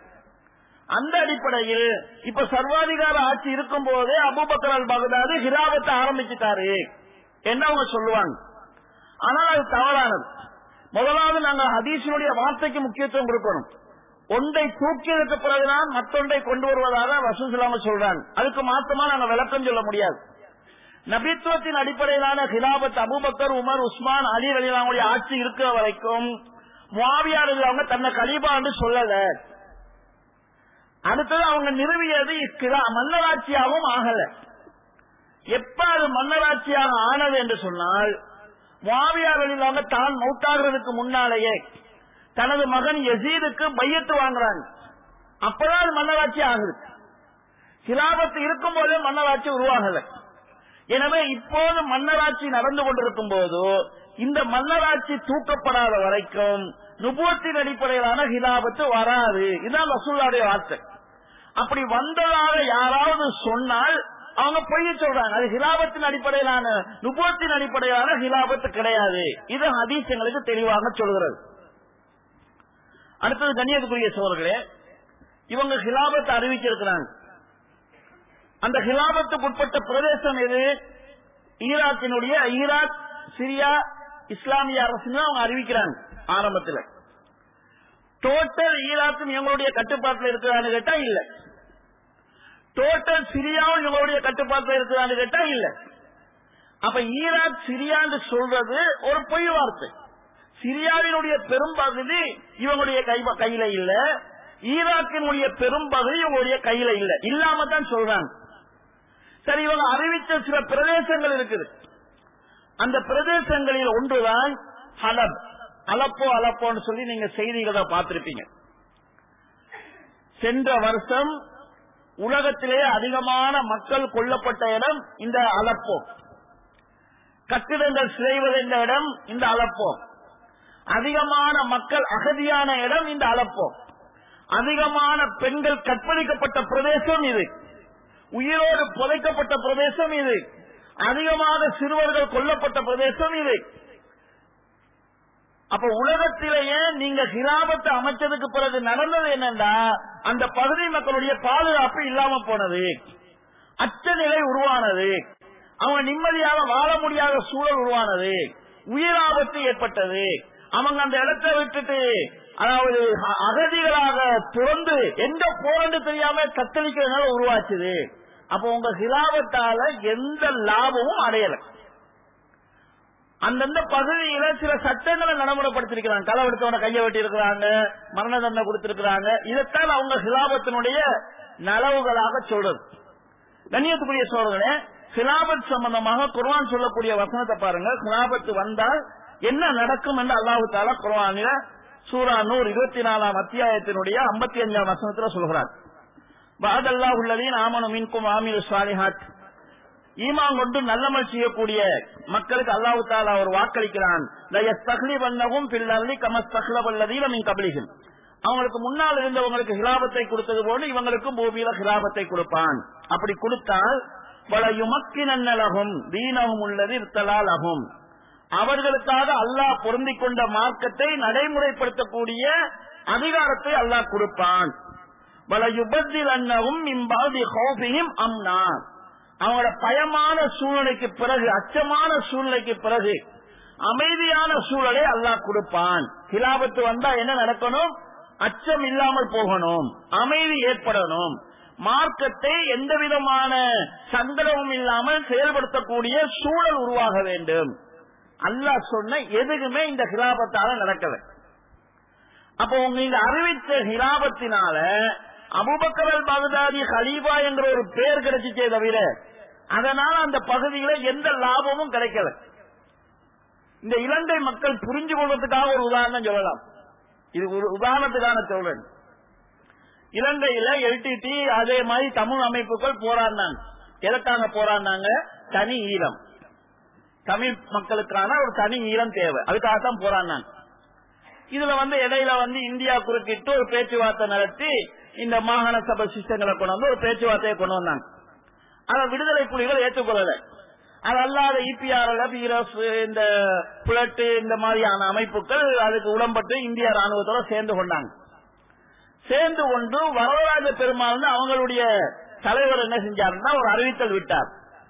Speaker 2: அந்த அடிப்படையில் இப்ப சர்வாதிகார ஆட்சி இருக்கும் போதே அபுபக்கர் அல் பகதாது ஹிராபத்தை ஆரம்பிச்சிட்டாரு என்ன அவங்க சொல்லுவாங்க ஆனால் அது தவறானது முதலாவது நாங்க ஹதீஸினுடைய வார்த்தைக்கு முக்கியத்துவம் கொடுக்கணும் ஒன்றை தூக்கியதுக்கு பிறகுதான் மற்றொன்றை கொண்டு வருவதாக ரசூசலாம சொல்றாங்க அதுக்கு மாத்தமா நாங்க விளக்கம் சொல்ல முடியாது நபித்துவத்தின் அடிப்படையிலான ஹிலாபத் அபூபக்கர் உமர் உஸ்மான் அலி அலிலாவுடைய ஆட்சி இருக்கிற வரைக்கும் முவாவியார் அவங்க தன்னை கலீபா என்று சொல்லல அடுத்தது அவங்க நிறுவியது இஸ்கிரா- மன்னராட்சியாகவும் ஆகல எப்ப அது மன்னராட்சியாக ஆனது என்று சொன்னால் முவாவியார் அலிலாங்க தான் மௌத்தாகிறதுக்கு முன்னாலேயே தனது மகன் யசீதுக்கு பையத்து வாங்குறாங்க அப்பதான் அது மன்னராட்சி ஆகுது கிலாபத்து இருக்கும் போதே மன்னராட்சி உருவாகல எனவே இப்போது மன்னராட்சி நடந்து கொண்டிருக்கும் போது இந்த மன்னராட்சி தூக்கப்படாத வரைக்கும் நுபுவத்தின் அடிப்படையிலான ஹிலாபத்து வராது இதுதான் ரசூல்லாவுடைய வார்த்தை அப்படி வந்ததாக யாராவது சொன்னால் அவங்க பொய்ய சொல்றாங்க அது ஹிலாபத்தின் அடிப்படையிலான நுபுவத்தின் அடிப்படையிலான ஹிலாபத்து கிடையாது இது ஹதீஸ் எங்களுக்கு தெளிவாக சொல்கிறது அடுத்தது கண்ணியத்துக்குரிய சோழர்களே இவங்க ஹிலாபத்தை அறிவிச்சிருக்கிறாங்க அந்த ஹிலாபத்துக்கு உட்பட்ட பிரதேசம் எது ஈராக்கினுடைய ஈராக் சிரியா இஸ்லாமிய அரசு அவங்க அறிவிக்கிறாங்க ஆரம்பத்தில் டோட்டல் ஈராக்கும் இவங்களுடைய கட்டுப்பாட்டில் இருக்கிறான்னு கேட்டா இல்ல டோட்டல் சிரியாவும் இவங்களுடைய கட்டுப்பாட்டில் இருக்கிறான்னு கேட்டா இல்ல அப்ப ஈராக் சிரியான்னு சொல்றது ஒரு பொய் வார்த்தை சிரியாவினுடைய பெரும்பகுதி இவங்களுடைய கை- கையில இல்ல ஈராக்கினுடைய பெரும்பகுதி இவங்களுடைய கையில இல்ல இல்லாம தான் சொல்றாங்க சரி இவங்க அறிவித்த சில பிரதேசங்கள் இருக்குது அந்த பிரதேசங்களில் ஒன்றுதான் ஹலப் அலப்போ அலப்போன்னு சொல்லி நீங்க செய்திகளை பார்த்திருப்பீங்க சென்ற வருஷம் உலகத்திலே அதிகமான மக்கள் கொல்லப்பட்ட இடம் இந்த அலப்போ கட்டிடங்கள் சிதைவடைந்த இடம் இந்த அலப்போ அதிகமான மக்கள் அகதியான இடம் இந்த அலப்போ அதிகமான பெண்கள் கற்பழிக்கப்பட்ட பிரதேசம் இது உயிரோடு புதைக்கப்பட்ட பிரதேசம் இது அதிகமாக சிறுவர்கள் கொல்லப்பட்ட பிரதேசம் இது அப்ப உலகத்திலேயே நீங்க ஹிலாபத்தை அமைச்சதுக்கு பிறகு நடந்தது என்னன்னா அந்த பகுதி மக்களுடைய பாதுகாப்பு இல்லாம போனது அச்சநிலை உருவானது அவங்க நிம்மதியாக வாழ முடியாத சூழல் உருவானது உயிராபத்து ஏற்பட்டது அவங்க அந்த இடத்தை விட்டுட்டு அதாவது அ- அகதிகளாக துறந்து எங்க போறது தெரியாம தத்தளிக்கிறதுனால உருவாச்சுது அப்போ உங்க ஹிலாவத்தால எந்த லாபமும் அடையல அந்தந்த பகுதியில சில சட்டங்களை நடைமுறைப்படுத்திருக்கிறாங்க களை எடுத்தவன கையை வெட்டி இருக்கிறாங்க மரண தண்டனை கொடுத்திருக்கிறாங்க இதைத்தான் அவங்க ஹிலாபத்தினுடைய நலவுகளாக சொல்றது கண்ணியத்துக்குரிய சோழர்களே ஹிலாபத் சம்பந்தமாக குர்ஆன் சொல்லக்கூடிய வசனத்தை பாருங்க ஹிலாபத்து வந்தால் என்ன நடக்கும் என்று அல்லாஹு தாலா குர்ஆனில சூரா நூர் இருபத்தி நாலாம் அத்தியாயத்தினுடைய ஐம்பத்தி அஞ்சாம் வசனத்துல சொல்கிறார் பாதல்லா உள்ளதையும் ஆமனு மின்கும் ஆமிரு சாலிஹாத் ஈமான் கொண்டு நல்லமல் செய்யக்கூடிய மக்களுக்கு அல்லாஹு தாலா ஒரு வாக்களிக்கிறான் பண்ணவும் பில்லி கமஸ்தகலவல்லதீன மின் கபலிகள் அவங்களுக்கு முன்னால் இருந்தவங்களுக்கு ஹிலாபத்தை கொடுத்தது போல இவங்களுக்கும் பூமியில ஹிலாபத்தை கொடுப்பான் அப்படி கொடுத்தால் பல யுமக்கினல்லகும் தீனகும் உள்ளது இருத்தலாலகும் அவர்களுக்காக அல்லாஹ் பொருந்திக் கொண்ட மார்க்கத்தை நடைமுறைப்படுத்தக்கூடிய அதிகாரத்தை அல்லாஹ் கொடுப்பான் பல யுபத்தில் அன்னவும் இம்பாதி ஹௌபியும் அம்னா அவங்களோட பயமான சூழ்நிலைக்கு பிறகு அச்சமான சூழ்நிலைக்கு பிறகு அமைதியான சூழலை அல்லாஹ் கொடுப்பான் கிலாபத்து வந்தா என்ன நடக்கணும் அச்சம் இல்லாமல் போகணும் அமைதி ஏற்படணும் மார்க்கத்தை எந்த விதமான சங்கடமும் இல்லாமல் செயல்படுத்தக்கூடிய சூழல் உருவாக வேண்டும் அல்லாஹ் சொன்ன எதுக்குமே இந்த ஹிலாபத்தால நடக்கல அப்போ உங்க இந்த அறிவித்த ஹிலாபத்தினால அபுபக்கரல் பகதாதி ஹலீபா என்ற ஒரு பேர் கிடைச்சிச்சே தவிர அதனால அந்த பகுதியில எந்த லாபமும் கிடைக்கல இந்த இலங்கை மக்கள் புரிஞ்சு கொள்வதற்காக ஒரு உதாரணம் சொல்லலாம் இது ஒரு உதாரணத்துக்கான சொல்றேன் இலங்கையில எல்டிடி அதே மாதிரி தமிழ் அமைப்புகள் போராடினாங்க எதற்காக போராடினாங்க தனி ஈழம் தமிழ் மக்களுக்கான ஒரு தனி ஈழம் தேவை அதுக்காகத்தான் போராடினாங்க இதுல வந்து இடையில வந்து இந்தியா குறுக்கிட்டு ஒரு பேச்சுவார்த்தை நடத்தி இந்த மாகாண சபை சிஸ்டங்களை கொண்டு வந்து ஒரு பேச்சுவார்த்தையை கொண்டு வந்தாங்க ஆனா விடுதலை புலிகள் ஏற்றுக்கொள்ளல அது அல்லாத இபிஆர்எல் பீரஸ் இந்த புலட்டு இந்த மாதிரியான அமைப்புகள் அதுக்கு உடம்பட்டு இந்திய ராணுவத்தோட சேர்ந்து கொண்டாங்க சேர்ந்து கொண்டு வரதராஜ பெருமாள் வந்து அவங்களுடைய தலைவர் என்ன செஞ்சாருன்னா ஒரு அறிவித்தல் விட்டார்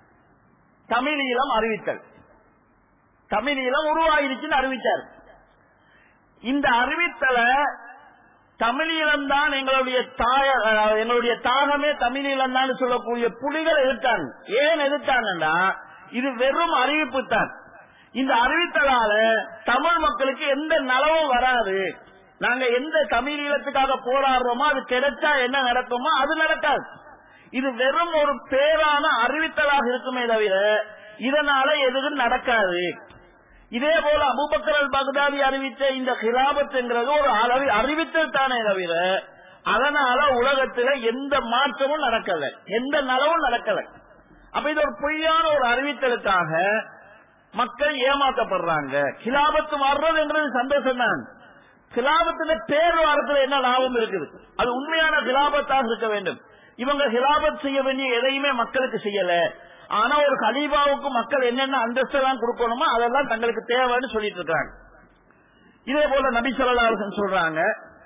Speaker 2: தமிழ் ஈழம் அறிவித்தல் தமிழ் ஈழம் உருவாயிருச்சுன்னு அறிவித்தார் இந்த அறிவித்தலை தமிழீழம் தான் எங்களுடைய தாய அஹ், எங்களுடைய தாகமே தமிழீழம் தான் சொல்லக்கூடிய புலிகள் எதிர்த்தாங்க ஏன் எதிர்த்தாங்கன்னா இது வெறும் அறிவிப்பு தான் இந்த அறிவித்தலால தமிழ் மக்களுக்கு எந்த நலவும் வராது நாங்க எந்த தமிழீழத்துக்காக போராடுறோமோ அது கிடைச்சா என்ன நடக்குமோ அது நடக்காது இது வெறும் ஒரு பேரான அறிவித்தலாக இருக்குமே தவிர இதனால எதுவும் நடக்காது இதே போல அபுபக்கர் அல் பக்தாதி அறிவித்த இந்த ஹிலாபத்துங்கிறது ஒரு அளவி அறிவித்தல் தானே தவிர அதனால உலகத்துல எந்த மாற்றமும் நடக்கல எந்த நலவும் நடக்கல அப்ப இது ஒரு பொய்யான ஒரு அறிவித்தலுக்காக மக்கள் ஏமாற்றப்படுறாங்க கிலாபத்து வர்றதுன்றது சந்தோஷம் தான் கிலாபத்துல பேர் வாரத்துல என்ன லாபம் இருக்குது அது உண்மையான கிலாபத்தாக இருக்க வேண்டும் இவங்க ஹிலாபத் செய்ய வேண்டிய எதையுமே மக்களுக்கு செய்யல ஆனா ஒரு கலீபாவுக்கு மக்கள் என்னென்ன அந்தஸ்தெல்லாம் கொடுக்கணுமோ அதெல்லாம் தங்களுக்கு தேவைன்னு சொல்லிட்டு இருக்காங்க இதே போல நபி சொல்லலாசன் சொல்றாங்க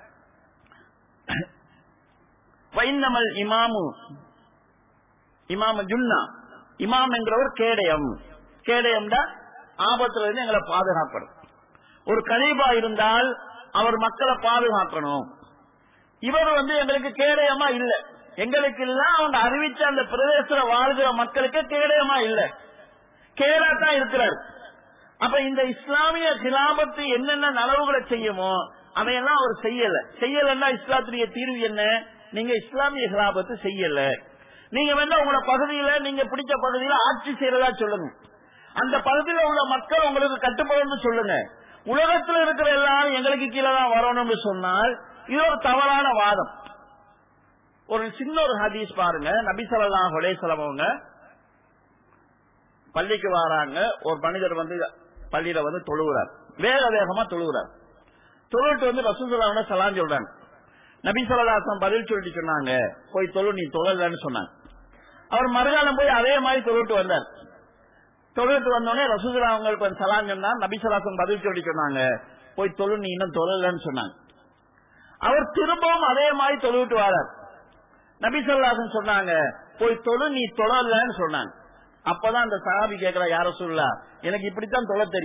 Speaker 2: வைன்னமல் இமாமு இமாம ஜுன்னா இமாம் என்கிறவர் கேடயம் கேடயம் ஆபத்துல இருந்து எங்களை பாதுகாக்கணும் ஒரு கலீபா இருந்தால் அவர் மக்களை பாதுகாக்கணும் இவர் வந்து எங்களுக்கு கேடயமா இல்ல எங்களுக்கு இல்ல அவங்க அறிவிச்ச அந்த பிரதேசத்துல வாழ்கிற மக்களுக்கு கேடயமா இல்ல கேடா தான் இருக்கிறார் அப்ப இந்த இஸ்லாமிய கிலாபத்து என்னென்ன நலவுகளை செய்யுமோ அதையெல்லாம் அவர் செய்யல செய்யலன்னா இஸ்லாத்துடைய தீர்வு என்ன நீங்க இஸ்லாமிய கிலாபத்து செய்யல நீங்க வந்து உங்களோட பகுதியில நீங்க பிடிச்ச பகுதியில ஆட்சி செய்யறதா சொல்லுங்க அந்த பகுதியில உள்ள மக்கள் உங்களுக்கு கட்டுப்படும் சொல்லுங்க உலகத்தில் இருக்கிற எல்லாரும் எங்களுக்கு கீழே தான் வரணும்னு சொன்னால் இது ஒரு தவறான வாதம் ஒரு சின்ன ஒரு ஹதீஸ் பாருங்க நபி ஸல்லல்லாஹு அலைஹி வஸல்லம் அவங்க பள்ளிக்கு வராங்க ஒரு மனிதர் வந்து பள்ளியில வந்து தொழுகிறார் வேக வேகமா தொழுகிறார் தொழுட்டு வந்து ரசூலுல்லாஹ் சலாம் சொல்றாங்க நபி ஸல்லல்லாஹு பதில் சொல்லிட்டு சொன்னாங்க போய் தொழு நீ தொழலன்னு சொன்னாங்க அவர் மறுகாலம் போய் அதே மாதிரி தொழுட்டு வந்தார் தொழுட்டு வந்தோடனே ரசூலுல்லாஹ் அவங்களுக்கு வந்து சலாம் சொன்னா நபி ஸல்லல்லாஹு பதில் சொல்லி சொன்னாங்க போய் தொழு நீ இன்னும் தொழலன்னு சொன்னாங்க அவர் திரும்பவும் அதே மாதிரி தொழுவிட்டு வரார் நபி சொல்லாசன் சொன்னாங்க போய் தொழு நீ தொழலன்னு சொன்னாங்க அப்பதான் அந்த சஹாபி கேட்கிற யார சொல்லா எனக்கு இப்படித்தான் தொழ தெரியும்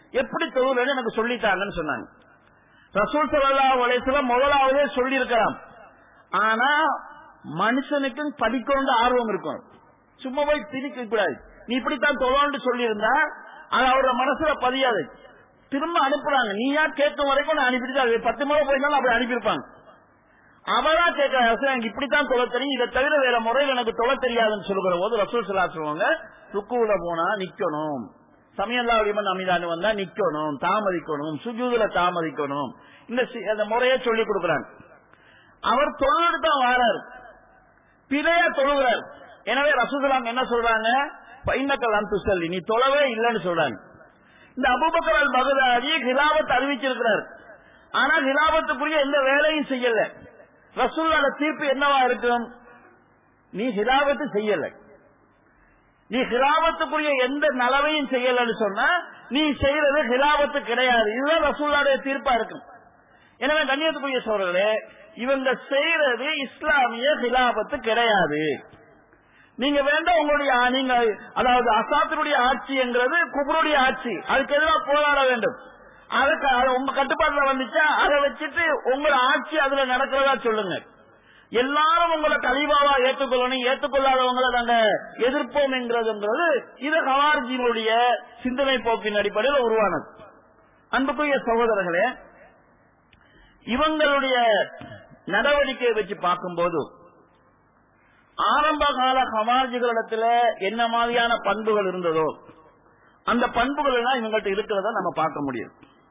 Speaker 2: எப்படி தொழுவேன்னு எனக்கு சொல்லித்தாங்கன்னு சொன்னாங்க ரசூல் சல்லா வலைசுல முதலாவதே சொல்லி இருக்கலாம் ஆனா மனுஷனுக்கும் படிக்கணும்னு ஆர்வம் இருக்கும் சும்மா போய் திணிக்க கூடாது நீ இப்படித்தான் தொழோன்னு சொல்லியிருந்தா அது அவரோட மனசுல பதியாது திரும்ப அனுப்புறாங்க நீயா கேட்கும் வரைக்கும் நான் அனுப்பிட்டு அது பத்து முறை போயிருந்தாலும் அப்படி அனுப்பியிருப்பாங்க அவரா கேட்கிற எனக்கு இப்படித்தான் தொலை தெரியும் இதை தவிர வேற முறையில் எனக்கு தொலை தெரியாதுன்னு சொல்லுகிற போது ரசூல் சலா சொல்லுவாங்க ருக்குவுல போனா நிக்கணும் சமயல்லா அலிமன் அமிதானு வந்தா நிக்கணும் தாமதிக்கணும் சுஜூதுல தாமதிக்கணும் இந்த சி- அந்த முறையை சொல்லி கொடுக்கிறாங்க அவர் தொழுது தான் வாரார் பிழைய தொழுகிறார் எனவே ரசூசலாம் என்ன சொல்றாங்க பைனக்கல் அந்து சொல்லி நீ தொழவே இல்லைன்னு சொல்றாங்க இந்த அபுபக்கர் அல் பகதாதி ஹிலாபத் அறிவிச்சிருக்கிறார் ஆனா ஹிலாபத்துக்குரிய எந்த வேலையும் செய்யல ரசூல்லோட தீர்ப்பு என்னவா இருக்கும் நீ ஹிலாபத்து செய்யல நீ ஹிலாபத்துக்குரிய எந்த நலவையும் செய்யலன்னு சொன்னா நீ செய்யறது ஹிலாபத்து கிடையாது இதுதான் ரசூல்லாடைய தீர்ப்பா இருக்கும் எனவே கண்ணியத்துக்குரிய சோழர்களே இவங்க செய்யறது இஸ்லாமிய ஹிலாபத்து கிடையாது நீங்க வேண்டாம் உங்களுடைய ஆ- நீங்க அதாவது அசாத்தினுடைய ஆட்சிங்கிறது குபருடைய ஆட்சி அதுக்கு எதிராக போராட வேண்டும் அதுக்கு அது உங்க கட்டுப்பாட்டுல வந்துச்சா அதை வச்சுட்டு உங்களோட ஆட்சி அதுல நடக்கிறதா சொல்லுங்க எல்லாரும் உங்களை கலிபாவா ஏற்றுக்கொள்ளணும் ஏற்றுக்கொள்ளாதவங்களை நாங்க எதிர்ப்போம் என்கிறதுங்கிறது இது ஹவார்ஜியினுடைய சிந்தனை போக்கின் அடிப்படையில் உருவானது அன்புக்குரிய சகோதரர்களே இவங்களுடைய நடவடிக்கையை வச்சு பார்க்கும்போது ஆரம்ப கால ஹமாஜிகளிடத்துல என்ன மாதிரியான பண்புகள் இருந்ததோ அந்த பண்புகள் எல்லாம் இவங்கள்ட்ட இருக்கிறத நம்ம பார்க்க முடியும்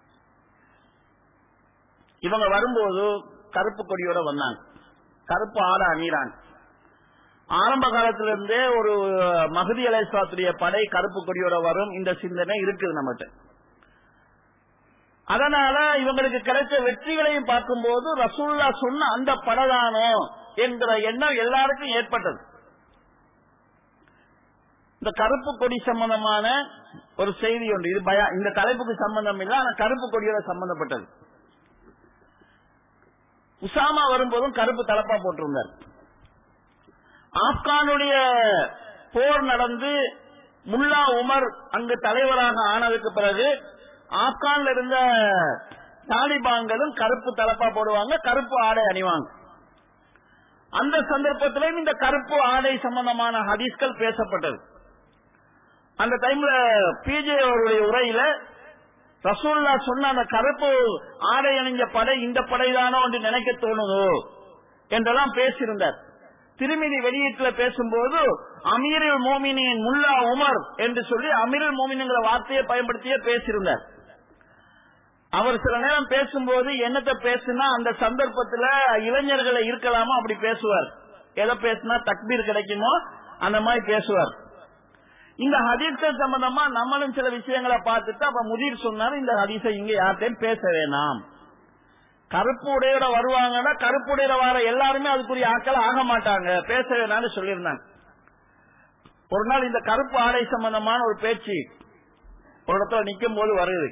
Speaker 2: இவங்க வரும்போது கருப்பு கொடியோட வந்தாங்க கருப்பு ஆடை அணிறாங்க ஆரம்ப காலத்திலிருந்தே ஒரு மகதி அலைசாத்துடைய படை கருப்பு கொடியோட வரும் இந்த சிந்தனை இருக்குது நம்மகிட்ட அதனால இவங்களுக்கு கிடைச்ச வெற்றிகளையும் பார்க்கும்போது ரசூல்லா சொன்ன அந்த படதானோ என்கிற எண்ணம் எல்லாருக்கும் ஏற்பட்டது இந்த கருப்பு கொடி சம்பந்தமான ஒரு செய்தி ஒன்று இது பயா இந்த தலைப்புக்கு சம்பந்தம் இல்லை ஆனா கருப்பு கொடியோட சம்பந்தப்பட்டது உசாமா வரும்போதும் கருப்பு தலப்பா போட்டிருந்தார் ஆப்கானுடைய போர் நடந்து முல்லா உமர் அங்கு தலைவராக ஆனதுக்கு பிறகு ஆப்கான்ல இருந்த தாலிபான்களும் கருப்பு தலப்பா போடுவாங்க கருப்பு ஆடை அணிவாங்க அந்த சந்தர்ப்பத்திலும் இந்த கருப்பு ஆடை சம்பந்தமான ஹதீஸ்கள் பேசப்பட்டது அந்த டைம்ல பிஜே அவருடைய உரையில ரசூல்லா சொன்ன அந்த கருப்பு ஆடை அணிஞ்ச படை இந்த படைதானோ என்று நினைக்க தோணுதோ என்றெல்லாம் பேசியிருந்தார் திருமிதி வெளியீட்டுல பேசும்போது அமீருல் மோமினின் முல்லா உமர் என்று சொல்லி அமீருல் மோமினுங்கிற வார்த்தையை பயன்படுத்தியே பேசியிருந்தார் அவர் சில நேரம் பேசும்போது என்னத்தை பேசுனா அந்த சந்தர்ப்பத்துல இளைஞர்களை இருக்கலாமோ அப்படி பேசுவார் எதை பேசுனா தக்பீர் கிடைக்குமோ அந்த மாதிரி பேசுவார் இந்த ஹதீஸ்கள் சம்பந்தமா நம்மளும் சில விஷயங்களை பார்த்துட்டு அப்ப முதிர் சொன்னாரு இந்த ஹதீஸை இங்க யார்கிட்டையும் பேச வேணாம் கருப்பு உடையோட வருவாங்கன்னா கருப்பு உடையோட வர எல்லாருமே அதுக்குரிய ஆட்கள் ஆக மாட்டாங்க பேச வேணாம்னு சொல்லியிருந்தாங்க ஒரு நாள் இந்த கருப்பு ஆடை சம்பந்தமான ஒரு பேச்சு ஒரு இடத்துல நிக்கும் போது வருது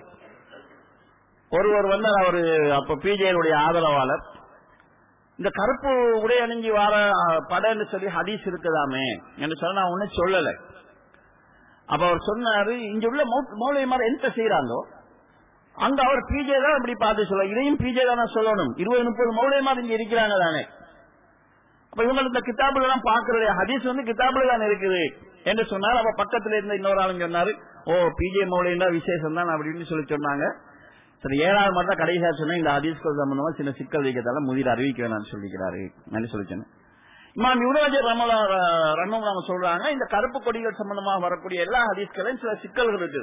Speaker 2: ஒருவர் வந்து அவரு அப்ப பிஜேனுடைய ஆதரவாளர் இந்த கருப்பு உடை அணிஞ்சு வர படன்னு சொல்லி ஹதீஸ் இருக்குதாமே என்று சொல்ல நான் ஒன்னும் சொல்லல அப்ப அவர் சொன்னாரு இங்க உள்ள மௌலியமார் என்ன செய்யறாங்களோ அங்க அவர் பிஜே தான் இப்படி பார்த்து சொல்ல இதையும் பிஜே தானே சொல்லணும் இருபது முப்பது மௌலியமார் இங்க இருக்கிறாங்க தானே அப்ப இவங்க இந்த கிதாபுல எல்லாம் பாக்குறது ஹதீஸ் வந்து கிதாபுல தான் இருக்குது என்று சொன்னார் அப்ப பக்கத்துல இருந்த இன்னொரு ஆளுங்க சொன்னாரு ஓ பிஜே மௌலியம் தான் விசேஷம் தான் அப்படின்னு சொல்லி சொன்னாங்க சரி ஏழாவது மட்டும் கடைசியா சொன்னா இந்த ஹதீஸ்கள் சம்பந்தமா சின்ன சிக்கல் வைக்கிறதால முதிர் அறிவிக்க வேணாம்னு சொல்லிக்கிறாரு நான் சொல்லி சொன்னேன் இமாம் யுவராஜர் ரமலா ரன்னம் நாம சொல்றாங்க இந்த கருப்பு கொடிகள் சம்பந்தமாக வரக்கூடிய எல்லா ஹதீஸ்களையும் சில சிக்கல்கள் இருக்கு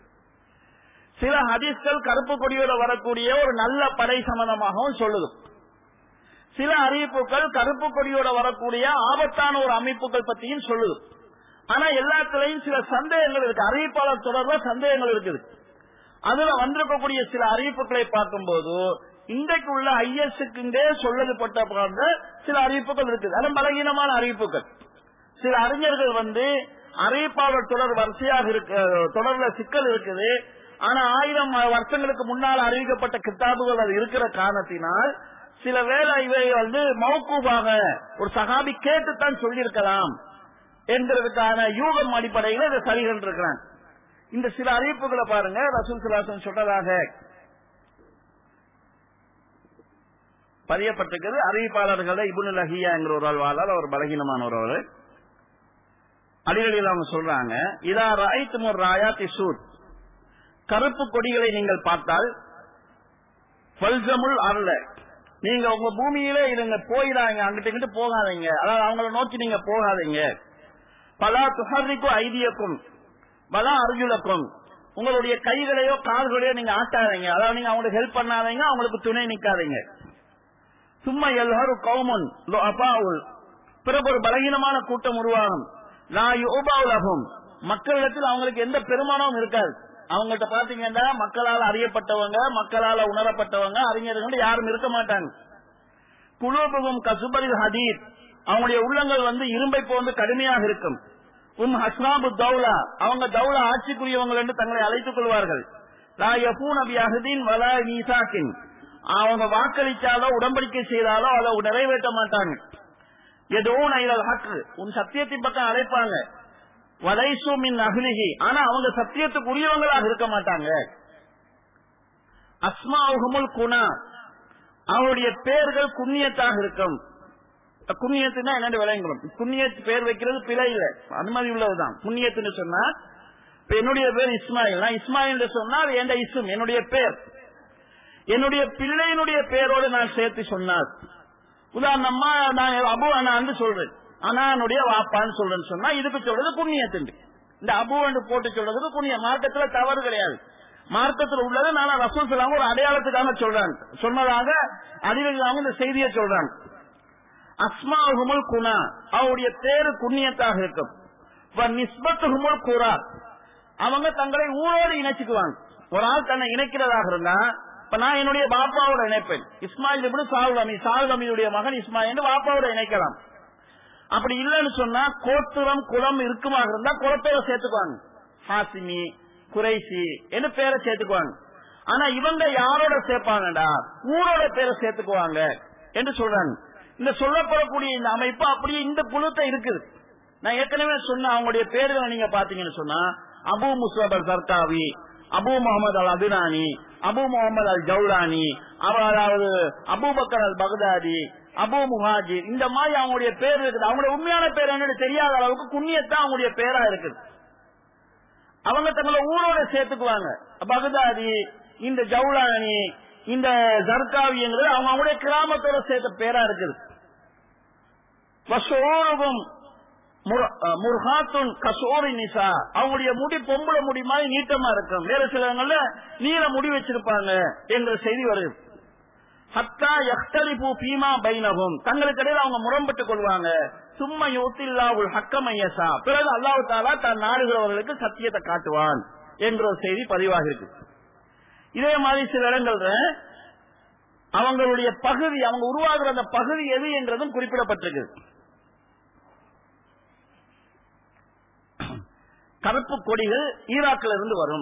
Speaker 2: சில ஹதீஸ்கள் கருப்பு கொடியோட வரக்கூடிய ஒரு நல்ல படை சம்பந்தமாகவும் சொல்லுது சில அறிவிப்புகள் கருப்பு கொடியோட வரக்கூடிய ஆபத்தான ஒரு அமைப்புகள் பத்தியும் சொல்லுது ஆனா எல்லாத்துலயும் சில சந்தேகங்கள் இருக்கு அறிவிப்பாளர் தொடர்பா சந்தேகங்கள் இருக்குது அதுல வந்திருக்கக்கூடிய சில அறிவிப்புகளை பார்க்கும்போது இன்றைக்கு உள்ள ஐஎஸ்க்கு சொல்லப்பட்ட சில அறிவிப்புகள் இருக்குது அது பலகீனமான அறிவிப்புகள் சில அறிஞர்கள் வந்து அறிவிப்பாளர் தொடர் வரிசையாக இருக்கு தொடர்ல சிக்கல் இருக்குது ஆனா ஆயிரம் வருஷங்களுக்கு முன்னால் அறிவிக்கப்பட்ட கித்தாபுகள் அது இருக்கிற காரணத்தினால் சில வேலை இவை வந்து மௌக்கூபாக ஒரு சகாபி கேட்டுத்தான் சொல்லியிருக்கலாம் என்கிறதுக்கான யூகம் அடிப்படையில் இதை சரிகள் இருக்கிறான் இந்த சில அறிவிப்புகளை பாருங்க ரசூல் சுல்லாசன் சொன்னதாக பதியப்பட்டிருக்கிறது அறிவிப்பாளர்கள் இபுனு லஹியா என்கிற ஒரு ஆள் வாழால் அவர் பலகீனமான ஒரு அடிக்கடியில் அவங்க சொல்றாங்க இதா ராய்த்து முர் ராயாத்தி சூத் கருப்பு கொடிகளை நீங்கள் பார்த்தால் பல்சமுல் அருள நீங்க உங்க பூமியிலே இருங்க போயிடாங்க அங்கிட்ட இங்கிட்டு போகாதீங்க அதாவது அவங்கள நோக்கி நீங்க போகாதீங்க பலா துஹர்ரிக்கும் ஐதியக்கும் பலா அர்ஜுலக்கும் உங்களுடைய கைகளையோ கால்களையோ நீங்க ஆட்டாதீங்க அதாவது நீங்க அவங்களுக்கு ஹெல்ப் பண்ணாதீங்க அவங்களுக்கு துணை நிக்காதீங்க சும்மா எல்லாரும் கவுமன் அப்பாவுல் பிறகு ஒரு பலகீனமான கூட்டம் உருவாகும் லா யுபாவுலகும் மக்களிடத்தில் அவங்களுக்கு எந்த பெருமானமும் இருக்காது அவங்கள்ட்ட பாத்தீங்கன்னா மக்களால் அறியப்பட்டவங்க மக்களால் உணரப்பட்டவங்க அறிஞர்கள் யாரும் இருக்க மாட்டாங்க குலூபுகும் கசுபரில் ஹதீத் அவங்களுடைய உள்ளங்கள் வந்து இரும்பை போன்று கடுமையாக இருக்கும் உம் ஹஸ்னாபு தௌலா அவங்க தௌலா ஆட்சிக்குரியவங்க என்று தங்களை அழைத்துக் கொள்வார்கள் லா யபூன் அபி அஹதீன் வலா ஈசாக்கின் அவங்க வாக்களிச்சாலோ உடன்படிக்கை செய்தாலோ அதை நிறைவேற்ற மாட்டாங்க ஏதோ நைரல் ஹக்கு உன் சத்தியத்தின் பக்கம் அழைப்பாங்க வலைசு மின் அகிலிகி ஆனா அவங்க சத்தியத்துக்கு உரியவங்களாக இருக்க மாட்டாங்க அஸ்மாவுகமுல் குணா அவருடைய பெயர்கள் குன்னியத்தாக இருக்கும் குன்னியத்துனா என்னென்னு விளங்கணும் குன்னியத்து பேர் வைக்கிறது பிழை இல்ல அனுமதி உள்ளதுதான் குன்னியத்துன்னு சொன்னா இப்ப என்னுடைய பேர் இஸ்மாயில் நான் இஸ்மாயில் சொன்னா அது என் இஸ்ம் என்னுடைய பேர் என்னுடைய பிள்ளையினுடைய பேரோடு நான் சேர்த்து சொன்னார் உதாரணமா நான் அபு அண்ணான்னு சொல்றேன் அண்ணானுடைய வாப்பான்னு சொல்றேன்னு சொன்னா இதுக்கு சொல்றது புண்ணியத்துண்டு இந்த அபு என்று போட்டு சொல்றதுக்கு புண்ணிய மார்க்கத்துல தவறு கிடையாது மார்க்கத்தில் உள்ளது நான் ரசூல் சொல்லாம ஒரு அடையாளத்துக்காக சொல்றாங்க சொன்னதாக அறிவில்லாம இந்த செய்தியை சொல்றாங்க அஸ்மாஹுமுல் குணா அவருடைய பேரு புண்ணியத்தாக இருக்கும் நிஸ்பத்துகுமுல் குரா அவங்க தங்களை ஊரோடு இணைச்சுக்குவாங்க ஒரு ஆள் தன்னை இணைக்கிறதாக இருந்தா இப்ப நான் என்னுடைய பாப்பாவோட இணைப்பேன் இஸ்மாயில் இப்படி சாகுல் அமி சாகுல் அமியுடைய மகன் இஸ்மாயில் பாப்பாவோட இணைக்கலாம் அப்படி இல்லைன்னு சொன்னா கோத்துரம் குளம் இருக்குமாக இருந்தா குளத்தோட சேர்த்துக்குவாங்க ஹாசிமி குறைசி என்ன பேரை சேர்த்துக்குவாங்க ஆனா இவங்க யாரோட சேர்ப்பாங்கடா ஊரோட பேரை சேர்த்துக்குவாங்க என்று சொல்றாங்க இந்த சொல்லப்படக்கூடிய இந்த அமைப்பு அப்படியே இந்த குழுத்தை இருக்குது நான் ஏற்கனவே சொன்ன அவங்களுடைய பேர்களை நீங்க பாத்தீங்கன்னு சொன்னா அபு முஸ்லப் அல் சர்காவி அபு முகமது அல் அதினானி அபு முகமது அல் ஜவுலானி அதாவது Abu Bakr al Baghdadi Abu Muhajir இந்த மாதிரி அவங்களுடைய பேர் இருக்குது அவங்களுடைய உண்மையான பேர் என்னன்னு தெரியாத அளவுக்கு குண்ணியத்தான் அவங்களுடைய பேரா இருக்குது அவங்க தங்களை ஊரோட சேர்த்துக்குவாங்க பகதாதி இந்த ஜவுலானி இந்த ஜர்காவிங்கிறது அவங்க அவங்களுடைய கிராமத்தோட சேர்த்த பேரா இருக்குது வசோரகம் முர்ஹாத்துன் கசோரி நிசா அவங்களுடைய முடி பொம்பளை முடி மாதிரி நீட்டமா இருக்கும் வேற சிலவங்கள்ல நீல முடி வச்சிருப்பாங்க என்ற செய்தி வருது ஹத்தா எஹ்தலிபு பீமா பைனகும் தங்களுக்கு இடையில அவங்க முரம்பட்டுக் கொள்வாங்க சும்மா யோத்தில்லாவுல் ஹக்கமையசா பிறகு அல்லாஹு தாலா தான் நாடுகிறவர்களுக்கு சத்தியத்தை காட்டுவான் என்ற ஒரு செய்தி பதிவாக இருக்கு இதே மாதிரி சில இடங்கள்ல அவங்களுடைய பகுதி அவங்க உருவாகிற அந்த பகுதி எது என்றதும் குறிப்பிடப்பட்டிருக்கு கருப்பு கொடிகள் ஈராக்கில் இருந்து வரும்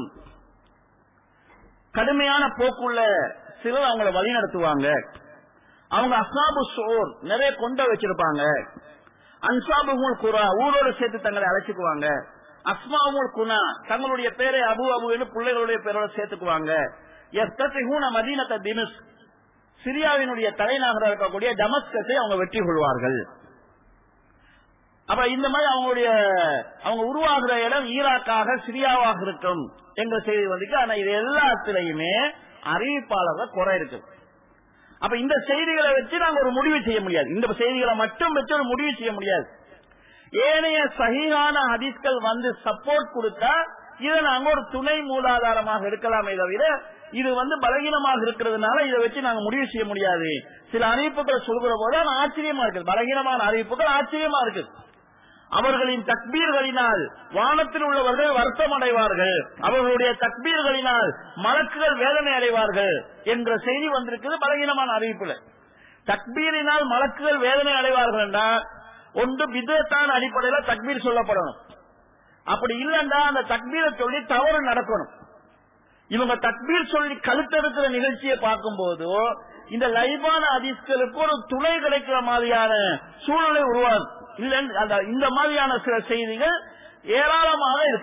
Speaker 2: கடுமையான போக்குள்ள சிலர் அவங்கள வழி நடத்துவாங்க அவங்க அசாபு சோர் நிறைய கொண்ட வச்சிருப்பாங்க அன்சாபுமுல் குரா ஊரோட சேர்த்து தங்களை அழைச்சுக்குவாங்க அஸ்மாவுல் குனா தங்களுடைய பேரை அபு அபுன்னு பிள்ளைகளுடைய பேரோட சேர்த்துக்குவாங்க மதீனத்தை தினுஸ் சிரியாவினுடைய தலைநகரம் இருக்கக்கூடிய டமஸ்கஸை அவங்க வெற்றி கொள்வார்கள் அப்ப இந்த மாதிரி அவங்களுடைய அவங்க உருவாகிற இடம் ஈராக்காக சிரியாவாக இருக்கும் என்ற செய்தி வந்துச்சு ஆனா இது எல்லாத்திலையுமே அறிவிப்பாளர்கள் குறை இருக்கு அப்ப இந்த செய்திகளை வச்சு நாங்க ஒரு முடிவு செய்ய முடியாது இந்த செய்திகளை மட்டும் வச்சு ஒரு முடிவு செய்ய முடியாது ஏனைய சகிகான ஹதீஸ்கள் வந்து சப்போர்ட் கொடுத்தா இதை நாங்க ஒரு துணை மூலாதாரமாக எடுக்கலாமே தவிர இது வந்து பலகீனமாக இருக்கிறதுனால இதை வச்சு நாங்க முடிவு செய்ய முடியாது சில அறிவிப்புகள் சொல்கிற போது ஆச்சரியமா இருக்குது பலகீனமான அறிவிப்புகள் ஆச்சரியமா இருக்கு அவர்களின் தக்பீர்களினால் வானத்தில் உள்ளவர்கள் வருத்தம் அடைவார்கள் அவர்களுடைய தக்பீர்களினால் மலக்குகள் வேதனை அடைவார்கள் என்ற செய்தி வந்திருக்கிறது பலகீனமான அறிவிப்புல தக்பீரினால் மலக்குகள் வேதனை அடைவார்கள் என்றால் ஒன்று விதத்தான அடிப்படையில தக்பீர் சொல்லப்படணும் அப்படி இல்லைண்டா அந்த தக்பீரை சொல்லி தவறு நடக்கணும் இவங்க தக்பீர் சொல்லி கழுத்தெடுக்கிற நிகழ்ச்சியை பார்க்கும்போது இந்த லைவான அதிஸ்களுக்கு ஒரு துணை கிடைக்கிற மாதிரியான சூழ்நிலை உருவாகும் இல்ல இந்த மாதிரியான சில செய்திகள் ஏராளமாக இருக்கு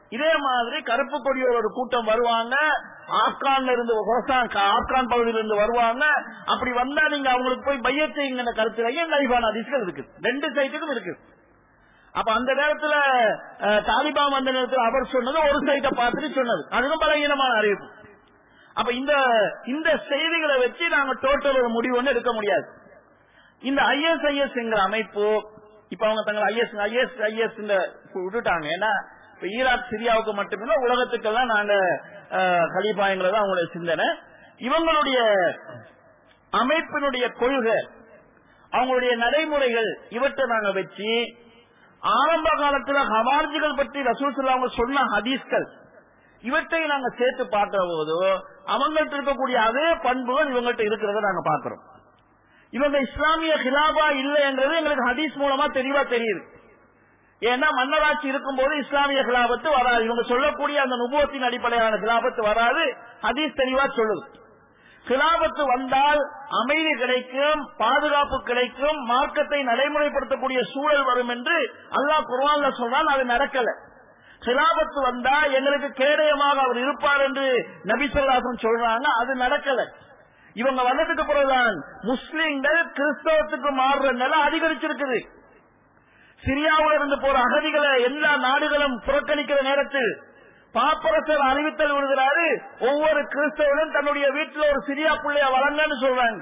Speaker 2: இதே மாதிரி கருப்பு கொடியோர் ஒரு கூட்டம் வருவாங்க ஆப்கான்ல இருந்து ஹோசான் ஆப்கான் பகுதியில இருந்து வருவாங்க அப்படி வந்தா நீங்க அவங்களுக்கு போய் பைய செய்யுங்க கருத்துலையும் லைஃபான அதிசயம் இருக்கு ரெண்டு சைட்டுக்கும் இருக்கு அப்ப அந்த நேரத்துல அஹ், தாலிபான் வந்த நேரத்தில் அவர் சொன்னது ஒரு சைட்டை பார்த்துட்டு சொன்னது அதுவும் பலகீனமான அறிவிப்பு அப்ப இந்த இந்த செய்திகளை வச்சு நாங்க டோட்டல் ஒரு முடிவு ஒண்ணு எடுக்க முடியாது இந்த ஐஎஸ்ஐஎஸ் என்கிற அமைப்பு இப்ப அவங்க தங்களை ஐஎஸ் ஐஎஸ் ஐஎஸ் விட்டுட்டாங்க ஏன்னா இப்ப ஈராக் சிரியாவுக்கு மட்டுமில்ல உலகத்துக்கெல்லாம் நாங்க அஹ், கலீஃபாங்கிறது அவங்களுடைய சிந்தனை இவங்களுடைய அமைப்பினுடைய கொள்கை அவங்களுடைய நடைமுறைகள் இவற்றை நாங்க வச்சு ஆரம்ப காலத்துல ஹவார்ஜிகள் பற்றி ரசூல் அவங்க சொன்ன ஹதீஸ்கள் இவற்றை நாங்க சேர்த்து பார்க்கிற போது அவங்கள்ட்ட இருக்கக்கூடிய அதே பண்புகள் இவங்கள்ட்ட இருக்கிறத நாங்க பார்க்கிறோம் இவங்க இஸ்லாமிய ஹிலாபா இல்லைன்றது எங்களுக்கு ஹதீஸ் மூலமா தெளிவா தெரியுது ஏன்னா மன்னராட்சி இருக்கும்போது இஸ்லாமிய கிலாபத்து வராது இவங்க சொல்லக்கூடிய அந்த நுபுவத்தின் அடிப்படையான கிலாபத்து வராது ஹதீஸ் தெளிவா சொல்லுது கிலாபத்து வந்தால் அமைதி கிடைக்கும் பாதுகாப்பு கிடைக்கும் மார்க்கத்தை நடைமுறைப்படுத்தக்கூடிய சூழல் வரும் என்று அல்லாஹ் குர்ஆன்ல சொன்னால் அது நடக்கல கிலாபத்து வந்தா எங்களுக்கு கேடயமாக அவர் இருப்பார் என்று நபி சொல்லாசன் சொல்றாங்க அது நடக்கல இவங்க வந்ததுக்கு பிறகுதான் முஸ்லிம்கள் கிறிஸ்தவத்துக்கு மாறுற நிலை அதிகரிச்சிருக்குது சிரியாவுல இருந்து போற அகதிகளை எல்லா நாடுகளும் புறக்கணிக்கிற நேரத்தில் பாப்பரசர் அறிவித்தல் விடுகிறாரு ஒவ்வொரு கிறிஸ்தவனும் தன்னுடைய வீட்டில் ஒரு சிரியா பிள்ளைய வழங்கன்னு சொல்றாங்க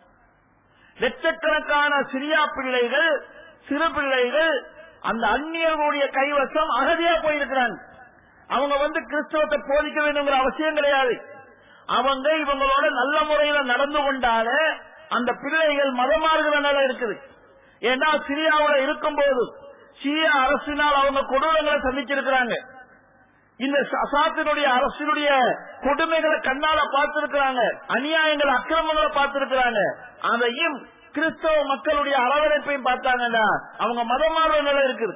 Speaker 2: லட்சக்கணக்கான சிரியா பிள்ளைகள் சிறு பிள்ளைகள் அந்த அந்நியர்களுடைய கைவசம் அகதியா போயிருக்கிறாங்க அவங்க வந்து கிறிஸ்தவத்தை போதிக்க வேண்டுங்கிற அவசியம் கிடையாது அவங்க இவங்களோட நல்ல முறையில நடந்து கொண்டாலே அந்த பிள்ளைகள் மதமாறுகிற நிலை இருக்குது ஏன்னா சிரியாவில் இருக்கும்போது சிரியா அரசினால் அவங்க கொடூரங்களை சந்திச்சிருக்கிறாங்க இந்த அசாத்தினுடைய அரசினுடைய கொடுமைகளை கண்ணால பார்த்திருக்கிறாங்க அநியாயங்கள் அக்கிரமங்களை பார்த்திருக்கிறாங்க அதையும் கிறிஸ்தவ மக்களுடைய அரவணைப்பையும் பார்த்தாங்கன்னா அவங்க மதமாறுற நிலை இருக்குது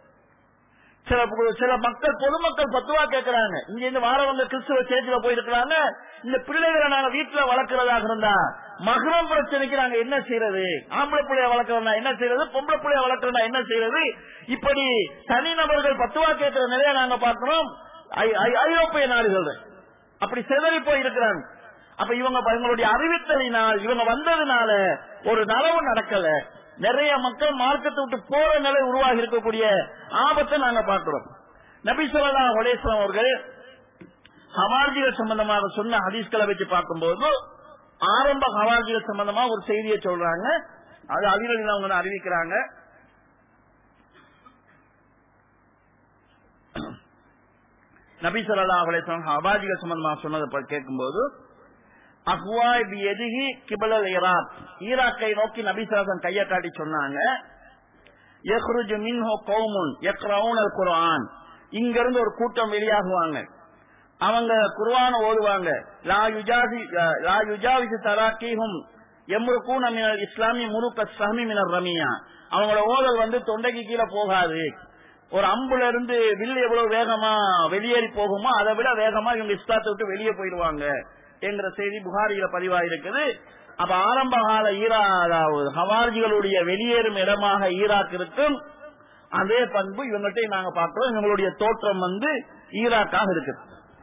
Speaker 2: சில சில மக்கள் பொதுமக்கள் பத்துவா கேட்கறாங்க இங்க இருந்து வாரவங்க கிறிஸ்துவ சேர்ச்சில போயிருக்கிறாங்க இந்த பிள்ளைகளை நாங்க வீட்டுல வளர்க்கறதாக இருந்தா மகரம் பிரச்சனைக்கு நாங்க என்ன செய்யறது ஆம்பளை பிள்ளைய வளர்க்கறதா என்ன செய்யறது பொம்பளை பிள்ளைய வளர்க்கறதா என்ன செய்யறது இப்படி தனிநபர்கள் பத்துவா கேட்கிற நிலையை நாங்க பார்க்கிறோம் ஐ- ஐ- ஐரோப்பிய நாடுகள் அப்படி சிதறி போய் இருக்கிறாங்க அப்ப இவங்க இவங்களுடைய அறிவித்தலினால் இவங்க வந்ததுனால ஒரு நலவு நடக்கல நிறைய மக்கள் மார்க்கத்தை விட்டு போற நிலை உருவாகி இருக்கக்கூடிய ஆபத்தை நாங்க பார்க்கிறோம் நபி சொல்லா ஒலேஸ்வரம் அவர்கள் ஹவார்ஜிகள் சம்பந்தமாக சொன்ன ஹதீஸ்களை வச்சு பார்க்கும்போது ஆரம்ப ஹவார்ஜிகள் சம்பந்தமா ஒரு செய்தியை சொல்றாங்க அது அதில் அவங்க அறிவிக்கிறாங்க நபி சொல்லா அலேஸ்வரம் ஹவார்ஜிகள் சம்பந்தமாக சொன்னதை கேட்கும்போது அஹ்வாய் பி எதிகி கிபலல் ஈராக் ஈராக்கை நோக்கி நபிசாசன் கையை காட்டி சொன்னாங்க யக்ருஜு மின்ஹு கௌமுன் யக்ரவுனல் குர்ஆன் இங்க இருந்து ஒரு கூட்டம் வெளியாகுவாங்க அவங்க குர்ஆன ஓதுவாங்க லா யுஜாசி லா யுஜாவிசு தராக்கீஹும் எம்ருக்கூன மினல் இஸ்லாமி முருக்க சஹமி மினர் ரமியா அவங்களோட ஓதல் வந்து தொண்டைக்கு கீழே போகாது ஒரு அம்புல இருந்து வில் எவ்வளவு வேகமா வெளியேறி போகுமோ அதை விட வேகமா இவங்க இஸ்லாத்தை விட்டு வெளியே போயிடுவாங்க என்கிற செய்தி புகாரியில பதிவாயிருக்குது அப்ப ஆரம்ப கால ஈரா அதாவது ஹவார்ஜிகளுடைய வெளியேறும் இடமாக ஈராக் இருக்கும் அதே பண்பு இவங்கள்ட்ட நாங்க பார்க்கிறோம் இவங்களுடைய தோற்றம் வந்து ஈராக்காக இருக்கு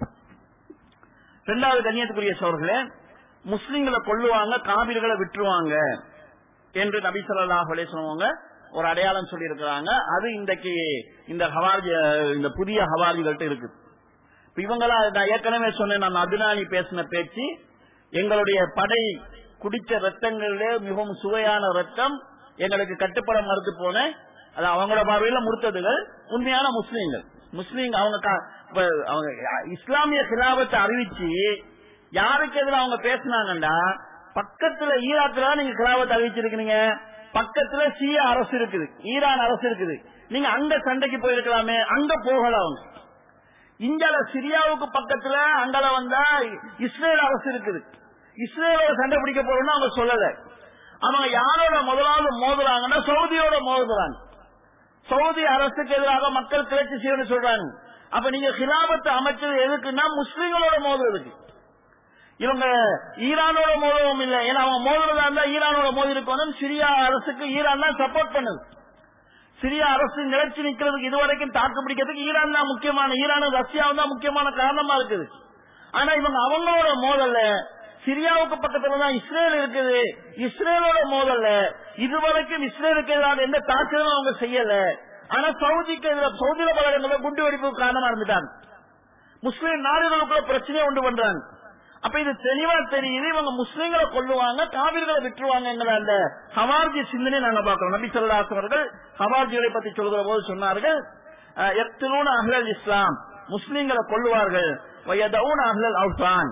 Speaker 2: இரண்டாவது கண்ணியத்துக்குரிய சோர்களே முஸ்லிம்களை கொள்ளுவாங்க காபிர்களை விட்டுருவாங்க என்று நபி ஸல்லல்லாஹு அலைஹி சொல்லுவாங்க ஒரு அடையாளம் சொல்லி இருக்கிறாங்க அது இன்றைக்கு இந்த ஹவார்ஜி இந்த புதிய ஹவார்ஜிகள்ட்ட இருக்கு இப்ப இவங்களா நான் ஏற்கனவே சொன்னேன் நான் அதுனாலி பேசின பேச்சு எங்களுடைய படை குடிச்ச ரத்தங்களிலே மிகவும் சுவையான ரத்தம் எங்களுக்கு கட்டுப்பட மறுத்து போன அது அவங்களோட பார்வையில முறுத்ததுகள் உண்மையான முஸ்லீம்கள் முஸ்லீம் அவங்க கா- இப்ப அவங்க இஸ்லாமிய கிலாபத்தை அறிவிச்சு யாருக்கு எதிராக அவங்க பேசினாங்கண்டா பக்கத்துல ஈராக்ல நீங்க கிலாபத்தை அறிவிச்சிருக்கீங்க பக்கத்துல சியா அரசு இருக்குது ஈரான் அரசு இருக்குது நீங்க அங்க சண்டைக்கு போயிருக்கலாமே அங்க போகல அவங்க இந்தியால சிரியாவுக்கு பக்கத்துல அங்கல வந்தா இஸ்ரேல் அரசு இருக்குது இஸ்ரேலோட சண்டை பிடிக்க போறோம்னு அவங்க சொல்லல அவங்க யாரோட முதலாவது மோதுறாங்கன்னா சவுதியோட மோதுறாங்க சவுதி அரசுக்கு எதிராக மக்கள் கிளர்ச்சி செய்யணும்னு சொல்றாங்க அப்ப நீங்க ஹிலாபத்தை அமைச்சது எதுக்குன்னா முஸ்லிம்களோட மோதுறதுக்கு இவங்க ஈரானோட மோதவும் இல்லை ஏன்னா அவங்க மோதுறதா இருந்தா ஈரானோட மோதி இருக்கணும் சிரியா அரசுக்கு ஈரான் தான் சப்போர்ட் பண்ணுது சிரியா அரசு நிலைச்சு நிக்கிறதுக்கு இதுவரைக்கும் தாக்கு பிடிக்கிறதுக்கு ஈரான் தான் முக்கியமான ஈரானும் ரஷ்யாவும் தான் முக்கியமான காரணமா இருக்குது ஆனா இவங்க அவங்களோட மோதல்ல சிரியாவுக்கு பக்கத்துல தான் இஸ்ரேல் இருக்குது இஸ்ரேலோட மோதல்ல இதுவரைக்கும் இஸ்ரேலுக்கு எதிராக எந்த தாக்குதலும் அவங்க செய்யல ஆனா சவுதிக்கு எதிராக சவுதியில பல இடங்களில் குண்டு வெடிப்புக்கு காரணமா இருந்துட்டாங்க முஸ்லீம் நாடுகளுக்குள்ள பிரச்சனையை உண்டு பண்றாங்க அப்ப இது தெளிவா தெரியுது இவங்க முஸ்லீம்களை கொல்லுவாங்க காவிர்களை விட்டுருவாங்க அந்த ஹவார்ஜி சிந்தனை நாங்க பார்க்கிறோம் நபி சொல்லாஸ் அவர்கள் ஹவார்ஜிகளை பத்தி சொல்கிற போது சொன்னார்கள் எத்தனூன் அஹ்லல் இஸ்லாம் முஸ்லீம்களை கொல்லுவார்கள் வயதவுன் அஹ்லல் அவுசான்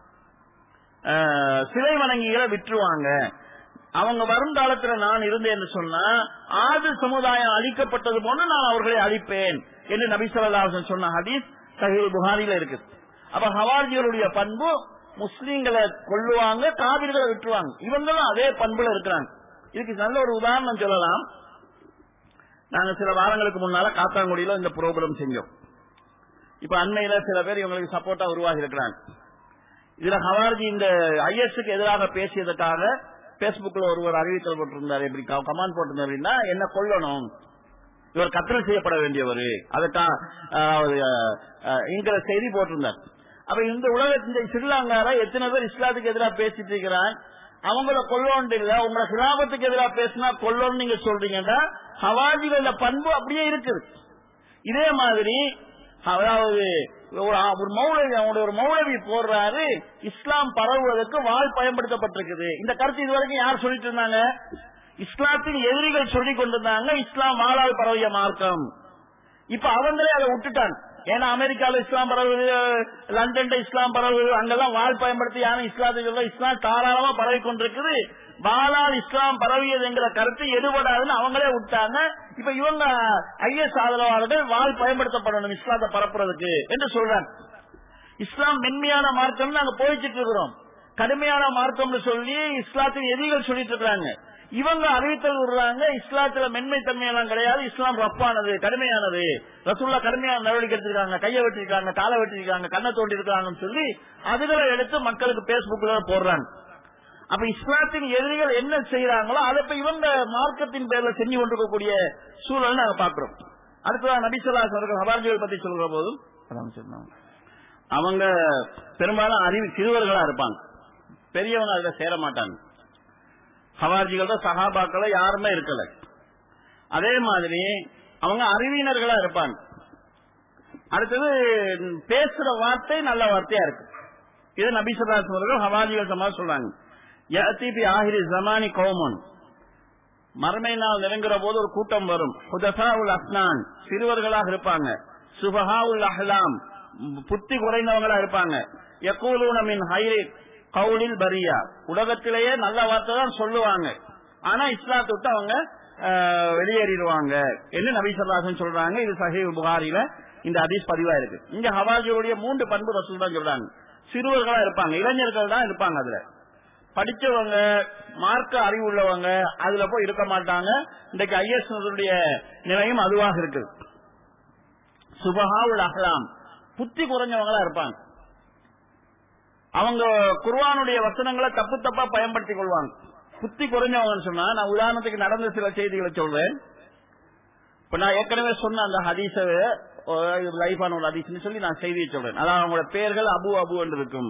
Speaker 2: சிலை வணங்கிகளை விட்டுருவாங்க அவங்க வரும் காலத்துல நான் இருந்தேன் என்று சொன்னா ஆது சமுதாயம் அழிக்கப்பட்டது போன்று நான் அவர்களை அழிப்பேன் என்று நபி சொல்லாசன் சொன்ன ஹதீஸ் சஹீல் புகாரில இருக்கு அப்ப ஹவார்ஜிகளுடைய பண்பு முஸ்லீம்களை கொள்ளுவாங்க காவிர்களை விட்டுருவாங்க இவங்களும் அதே பண்புல இருக்கிறாங்க இதுக்கு நல்ல ஒரு உதாரணம் சொல்லலாம் நாங்க சில வாரங்களுக்கு முன்னால காத்தாங்குடியில இந்த ப்ரோக்ராம் செஞ்சோம் இப்ப அண்மையில சில பேர் இவங்களுக்கு சப்போர்ட்டா உருவாகி இருக்கிறாங்க இதுல ஹவார்ஜி இந்த ஐஎஸ்க்கு எதிராக பேசியதுக்காக பேஸ்புக்ல ஒருவர் அறிவித்தல் போட்டிருந்தார் எப்படி கமாண்ட் போட்டிருந்தார் அப்படின்னா என்ன கொல்லணும் இவர் கத்தல் செய்யப்பட வேண்டியவர் அதுக்காக செய்தி போட்டிருந்தார் அப்ப இந்த உலக இந்த ஸ்ரீலங்கார எத்தனை பேர் இஸ்லாத்துக்கு எதிராக பேசிட்டு இருக்கிறான் அவங்கள கொல்லோன்னு இல்ல உங்களை கிராமத்துக்கு எதிராக பேசினா கொல்லோன்னு நீங்க சொல்றீங்கன்னா ஹவாஜிகள பண்பு அப்படியே இருக்குது இதே மாதிரி அதாவது ஒரு மௌலவி அவங்களுடைய ஒரு மௌலவி போடுறாரு இஸ்லாம் பரவுவதற்கு வாழ் பயன்படுத்தப்பட்டிருக்குது இந்த கருத்து இதுவரைக்கும் யார் சொல்லிட்டு இருந்தாங்க இஸ்லாத்தின் எதிரிகள் சொல்லிக் கொண்டிருந்தாங்க இஸ்லாம் வாழால் பரவிய மார்க்கம் இப்ப அவங்களே அதை விட்டுட்டாங்க ஏன்னா அமெரிக்கால இஸ்லாம் பரவுது லண்டன்ல இஸ்லாம் பரவுது அங்கெல்லாம் வாழ் பயன்படுத்தி யாரும் இஸ்லாத்துக்கு இஸ்லாம் தாராளமா பரவி கொண்டிருக்குது பாலால் இஸ்லாம் பரவியது என்கிற கருத்து எடுபடாதுன்னு அவங்களே விட்டாங்க இப்ப இவங்க ஐஎஸ் ஆதரவாளர்கள் வாழ் பயன்படுத்தப்படணும் இஸ்லாத்தை பரப்புறதுக்கு என்று சொல்றாங்க இஸ்லாம் மென்மையான மார்க்கம் நாங்க போயிட்டு இருக்கிறோம் கடுமையான மார்க்கம்னு சொல்லி இஸ்லாத்தின் எதிரிகள் சொல்லிட்டு இருக்கிறாங்க இவங்க அறிவித்தல் விடுறாங்க இஸ்லாத்துல மென்மை தன்மையெல்லாம் கிடையாது இஸ்லாம் ரப்பானது கடுமையானது ரசூல்லா கடுமையான நடவடிக்கை எடுத்திருக்காங்க கையை வெட்டிருக்காங்க காலை வெட்டிருக்காங்க கண்ணை தோண்டி இருக்காங்கன்னு சொல்லி அதுகளை எடுத்து மக்களுக்கு பேஸ்புக்ல போடுறாங்க அப்ப இஸ்லாத்தின் எதிரிகள் என்ன செய்யறாங்களோ அதை இப்ப இவங்க மார்க்கத்தின் பேர்ல செஞ்சு கொண்டிருக்கக்கூடிய சூழல் நாங்க பாக்குறோம் அடுத்ததான் நபிசுல்லா அவர்கள் ஹபார்ஜிகள் பத்தி சொல்ற போதும் அதான் சொன்னாங்க அவங்க பெரும்பாலும் அறிவு சிறுவர்களா இருப்பாங்க பெரியவங்க அதுல சேர மாட்டாங்க ஹவார்ஜிகள் தான் சகாபாக்கள யாருமே இருக்கல அதே மாதிரி அவங்க அறிவியினர்களா இருப்பாங்க அடுத்தது பேசுற வார்த்தை நல்ல வார்த்தையா இருக்கு இது நபிசல்லாஸ் அவர்கள் ஹவாஜிகள் சமாஜ் சொல்றாங்க யஅதி ஆஹிரி ஜமானி கௌமன் மறுமை நாள் நெருங்குற போது ஒரு கூட்டம் வரும் ஹுதசா உல் அஸ்னான் சிறுவர்களாக இருப்பாங்க சுபஹா உல் அஹ்லாம் புத்தி குறைந்தவங்களா இருப்பாங்க யக்கூலூன மின் ஹைரி கவுலில் பரியா உலகத்திலேயே நல்ல வார்த்தை தான் சொல்லுவாங்க ஆனா இஸ்லாத்தை விட்டு அவங்க வெளியேறிடுவாங்க என்று நபி சொல்லாசன் சொல்றாங்க இது சஹீப் புகாரில இந்த அதிஸ் பதிவா இருக்கு இங்க ஹவாஜியுடைய மூன்று பண்பு ரசூல் தான் சொல்றாங்க சிறுவர்களா இருப்பாங்க இளைஞர்கள் தான் இருப்பாங்க அதுல படிச்சவங்க மார்க்க அறிவு உள்ளவங்க அதுல போய் இருக்க மாட்டாங்க இன்றைக்கு ஐஎஸ் நிலையும் அதுவாக இருக்கு சுபஹாவுல் அஹ்லாம் புத்தி குறைஞ்சவங்களா இருப்பாங்க அவங்க குர்வானுடைய வசனங்களை தப்பு தப்பா பயன்படுத்திக் கொள்வாங்க புத்தி குறைஞ்சவங்கன்னு சொன்னா நான் உதாரணத்துக்கு நடந்த சில செய்திகளை சொல்றேன் இப்ப நான் ஏற்கனவே சொன்ன அந்த ஹதீச லைஃபான ஒரு ஹதீஸ்னு சொல்லி நான் செய்தியை சொல்றேன் அதான் அவங்களோட பெயர்கள் அபு அபு என்று இருக்கும்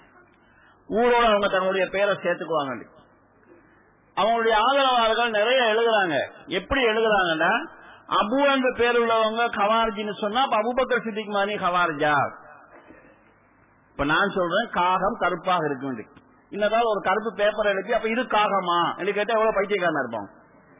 Speaker 2: ஊரோட அவங்க தன்னுடைய பெயரை சேர்த்துக்குவாங்க அவங்களுடைய ஆதரவாளர்கள் நிறைய எழுதுறாங்க எப்படி எழுதுறாங்கன்னா அபு என்ற பேர் உள்ளவங்க கவார்ஜின்னு சொன்னா அப்ப அபுபக்கர் சித்திக் மானி கவார்ஜா இப்ப நான் சொல்றேன் காகம் கருப்பாக இருக்கு இன்னதாவது ஒரு கருப்பு பேப்பர் எழுப்பி அப்ப இது காகமா என்று கேட்டா எவ்வளவு பைத்தியக்காரனா இருப்போம்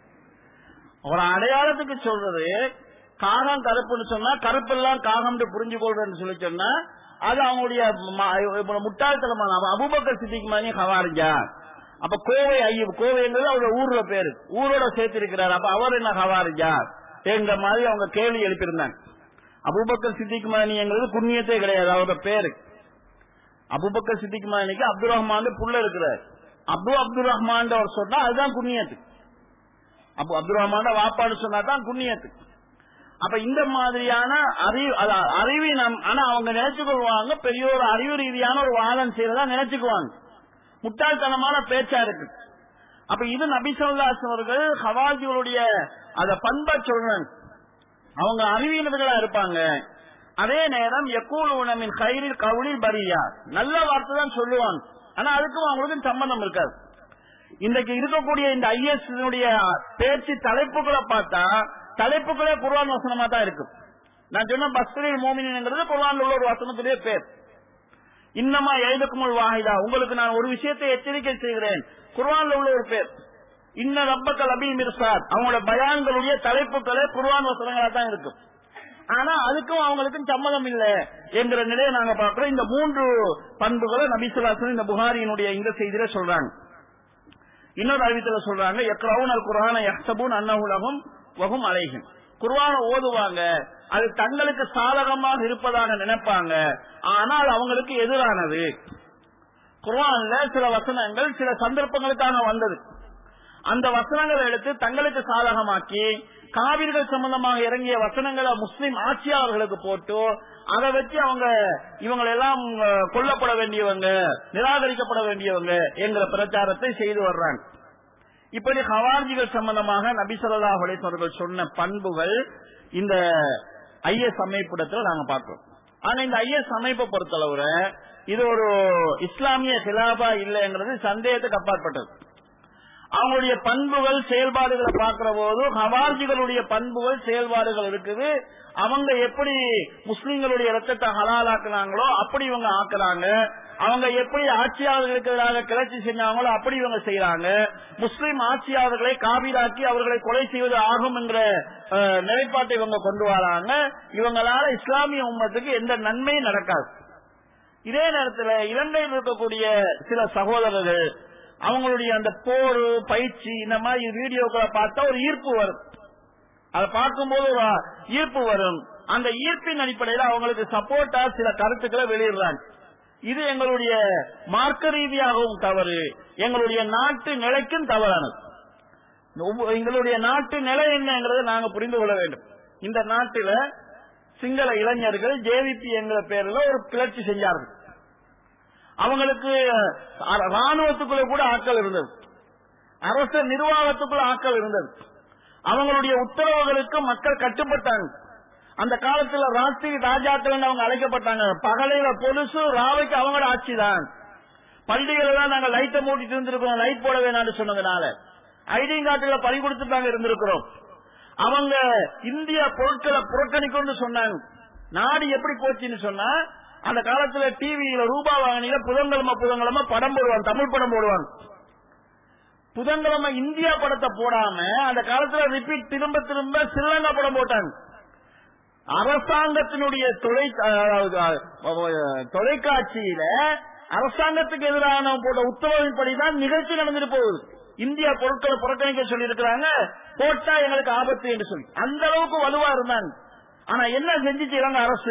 Speaker 2: ஒரு அடையாளத்துக்கு சொல்றது காகம் கருப்புன்னு சொன்னா கருப்பு எல்லாம் காகம் புரிஞ்சு கொள்றேன்னு சொல்லி சொன்னா அது அவங்களுடைய முட்டாள்தனமான அபுபக்கர் சித்திக் மானி ஹவாரிஜா அப்ப கோவை ஐயப் கோவைங்கிறது அவரோட ஊர்ல பேரு ஊரோட சேர்த்து இருக்கிறார் அப்ப அவர் என்ன ஹவாரிஜா என்ற மாதிரி அவங்க கேள்வி எழுப்பியிருந்தாங்க அபுபக்கர் சித்திக் மானிங்கிறது புண்ணியத்தே கிடையாது அவரோட பேரு அபுபக்கர் சித்திக் மானிக்கு அப்துல் ரஹ்மான் புள்ள இருக்கிறார் அபு அப்துல் ரஹ்மான் அவர் சொன்னா அதுதான் புண்ணியத்து அப்போ அப்துல் ரஹ்மான் வாப்பாடு சொன்னா தான் புண்ணியத்து அப்ப இந்த மாதிரியான அறிவு அறிவினம் ஆனா அவங்க நினைச்சுக்கொள்வாங்க பெரிய ஒரு அறிவு ரீதியான ஒரு வாதம் செய்யறதா நினைச்சுக்குவாங்க முட்டாள்தனமான பேச்சா இருக்கு அப்ப இது நபிசல்லாஸ் அவர்கள் ஹவாஜிகளுடைய அத பண்பை சொல்றாங்க அவங்க அறிவியலர்களா இருப்பாங்க அதே நேரம் எக்கூல் உணவின் கயிறில் கவுளில் பரியா நல்ல வார்த்தை தான் சொல்லுவாங்க ஆனா அதுக்கும் அவங்களுக்கு சம்பந்தம் இருக்காது இன்றைக்கு இருக்கக்கூடிய இந்த ஐஎஸ் பேச்சு தலைப்புகளை பார்த்தா தலைப்புகளே குர்ஆன் வசனமா தான் இருக்கு நான் சொன்ன பஸ்ரில் மோமினிங்கிறது குர்ஆன்ல உள்ள ஒரு வசனத்துடைய பேர் இன்னமா எழுதுக்குமுள் வாஹிதா உங்களுக்கு நான் ஒரு விஷயத்தை எச்சரிக்கை செய்கிறேன் குர்ஆன்ல உள்ள ஒரு பேர் இன்ன ரப்பக்கல் அபி மிர்சாத் அவங்களோட பயான்களுடைய தலைப்புகளே குர்ஆன் வசனங்களா தான் இருக்கும் ஆனா அதுக்கும் அவங்களுக்கும் சம்மதம் இல்ல என்கிற நிலையை நாங்க பார்க்கிறோம் இந்த மூன்று பண்புகளை நபிசுல்லாசன் இந்த புகாரியினுடைய இந்த செய்தியில சொல்றாங்க இன்னொரு அறிவித்துல சொல்றாங்க எக்ரவுன் அல் குரான யஹ்சபூன் அன்னஹுலகும் வகும் அலைஹிம் குர்ஆன ஓதுவாங்க அது தங்களுக்கு சாதகமாக இருப்பதாக நினைப்பாங்க ஆனால் அவங்களுக்கு எதிரானது குர்ஆன்ல சில வசனங்கள் சில சந்தர்ப்பங்களுக்காக வந்தது அந்த வசனங்களை எடுத்து தங்களுக்கு சாதகமாக்கி காவிர்கள் சம்பந்தமாக இறங்கிய வசனங்களை முஸ்லிம் ஆட்சியாளர்களுக்கு போட்டு அதை வச்சு அவங்க இவங்க எல்லாம் அஹ், கொல்லப்பட வேண்டியவங்க நிராகரிக்கப்பட வேண்டியவங்க என்கிற பிரச்சாரத்தை செய்து வர்றாங்க இப்படி ஹவார்ஜிகள் சம்பந்தமாக நபி ஸல்லல்லாஹு அலைஹி அவர்கள் சொன்ன பண்புகள் இந்த ஐஎஸ் அமைப்பிடத்தில் நாங்க பார்க்கிறோம் ஆனா இந்த ஐஎஸ் அமைப்பை பொறுத்தளவுல இது ஒரு இஸ்லாமிய ஹிலாபா இல்லைங்கிறது சந்தேகத்துக்கு அப்பாற்பட்டது அவங்களுடைய பண்புகள் செயல்பாடுகளை பார்க்கிற போது ஹவார்ஜிகளுடைய பண்புகள் செயல்பாடுகள் இருக்குது அவங்க எப்படி முஸ்லிம்களுடைய ரத்தத்தை ஹலாலாக்குனாங்களோ அப்படி இவங்க ஆக்குறாங்க அவங்க எப்படி ஆட்சியாளர்களுக்கு எதிராக கிளர்ச்சி செஞ்சாங்களோ அப்படி இவங்க செய்யறாங்க முஸ்லிம் ஆட்சியாளர்களை காபீராக்கி அவர்களை கொலை செய்வது ஆகும் என்ற அஹ், நிலைப்பாட்டை இவங்க கொண்டு வராங்க இவங்களால இஸ்லாமிய உம்மத்துக்கு எந்த நன்மையும் நடக்காது இதே நேரத்தில் இலங்கையில் இருக்கக்கூடிய சில சகோதரர்கள் அவங்களுடைய அந்த போர் பயிற்சி இந்த மாதிரி வீடியோக்களை பார்த்தா ஒரு ஈர்ப்பு வரும் அதை பார்க்கும்போது ஒரு ஈர்ப்பு வரும் அந்த ஈர்ப்பின் அடிப்படையில் அவங்களுக்கு சப்போர்ட்டா சில கருத்துக்களை வெளியிடுறாங்க இது எங்களுடைய மார்க்க ரீதியாகவும் தவறு எங்களுடைய நாட்டு நிலைக்கும் தவறானது ஒவ்வொரு- எங்களுடைய நாட்டு நிலை என்னங்கிறத நாங்க புரிந்து கொள்ள வேண்டும் இந்த நாட்டில சிங்கள இளைஞர்கள் ஜேவிபி என்கிற பேர்ல ஒரு கிளர்ச்சி செஞ்சார்கள் அவங்களுக்கு அஹ், ராணுவத்துக்குள்ள கூட ஆட்கள் இருந்தது அரச நிர்வாகத்துக்குள்ள ஆட்கள் இருந்தது அவங்களுடைய உத்தரவுகளுக்கு மக்கள் கட்டுப்பட்டாங்க அந்த காலத்துல ராத்திரி ராஜாக்கள் அவங்க அழைக்கப்பட்டாங்க பகலையில பொலுசு ராவைக்கு அவங்களோட ஆட்சி தான் பள்ளிகளை தான் நாங்க லைட்டை மூட்டிட்டு இருந்திருக்கிறோம் லைட் போட வேணாம்னு சொன்னதுனால ஐடி கார்டுல பறி கொடுத்து நாங்க இருந்திருக்கிறோம் அவங்க இந்திய பொருட்களை புறக்கணிக்கும்னு சொன்னாங்க நாடு எப்படி போச்சுன்னு சொன்னா அந்த காலத்துல டிவியில ரூபா வாங்கினில புதன்கிழமை புதன்கிழமை படம் போடுவாங்க தமிழ் படம் போடுவாங்க புதன்கிழமை இந்தியா படத்தை போடாம அந்த காலத்துல ரிப்பீட் திரும்ப திரும்ப ஸ்ரீலங்கா படம் போட்டாங்க அரசாங்கத்தினுடைய தொலை அதாவது, அஹ், தொலைக்காட்சியில அரசாங்கத்துக்கு எதிரான போட்ட உத்தரவின்படிதான் நிகழ்ச்சி நடந்துட்டு போகுது இந்தியா பொருட்களை புறக்கணிக்க சொல்லி இருக்கிறாங்க போட்டா எங்களுக்கு ஆபத்து என்று சொல்லி அந்த அளவுக்கு வலுவா இருந்தாங்க ஆனா என்ன செஞ்சுச்சு இலங்கை அரசு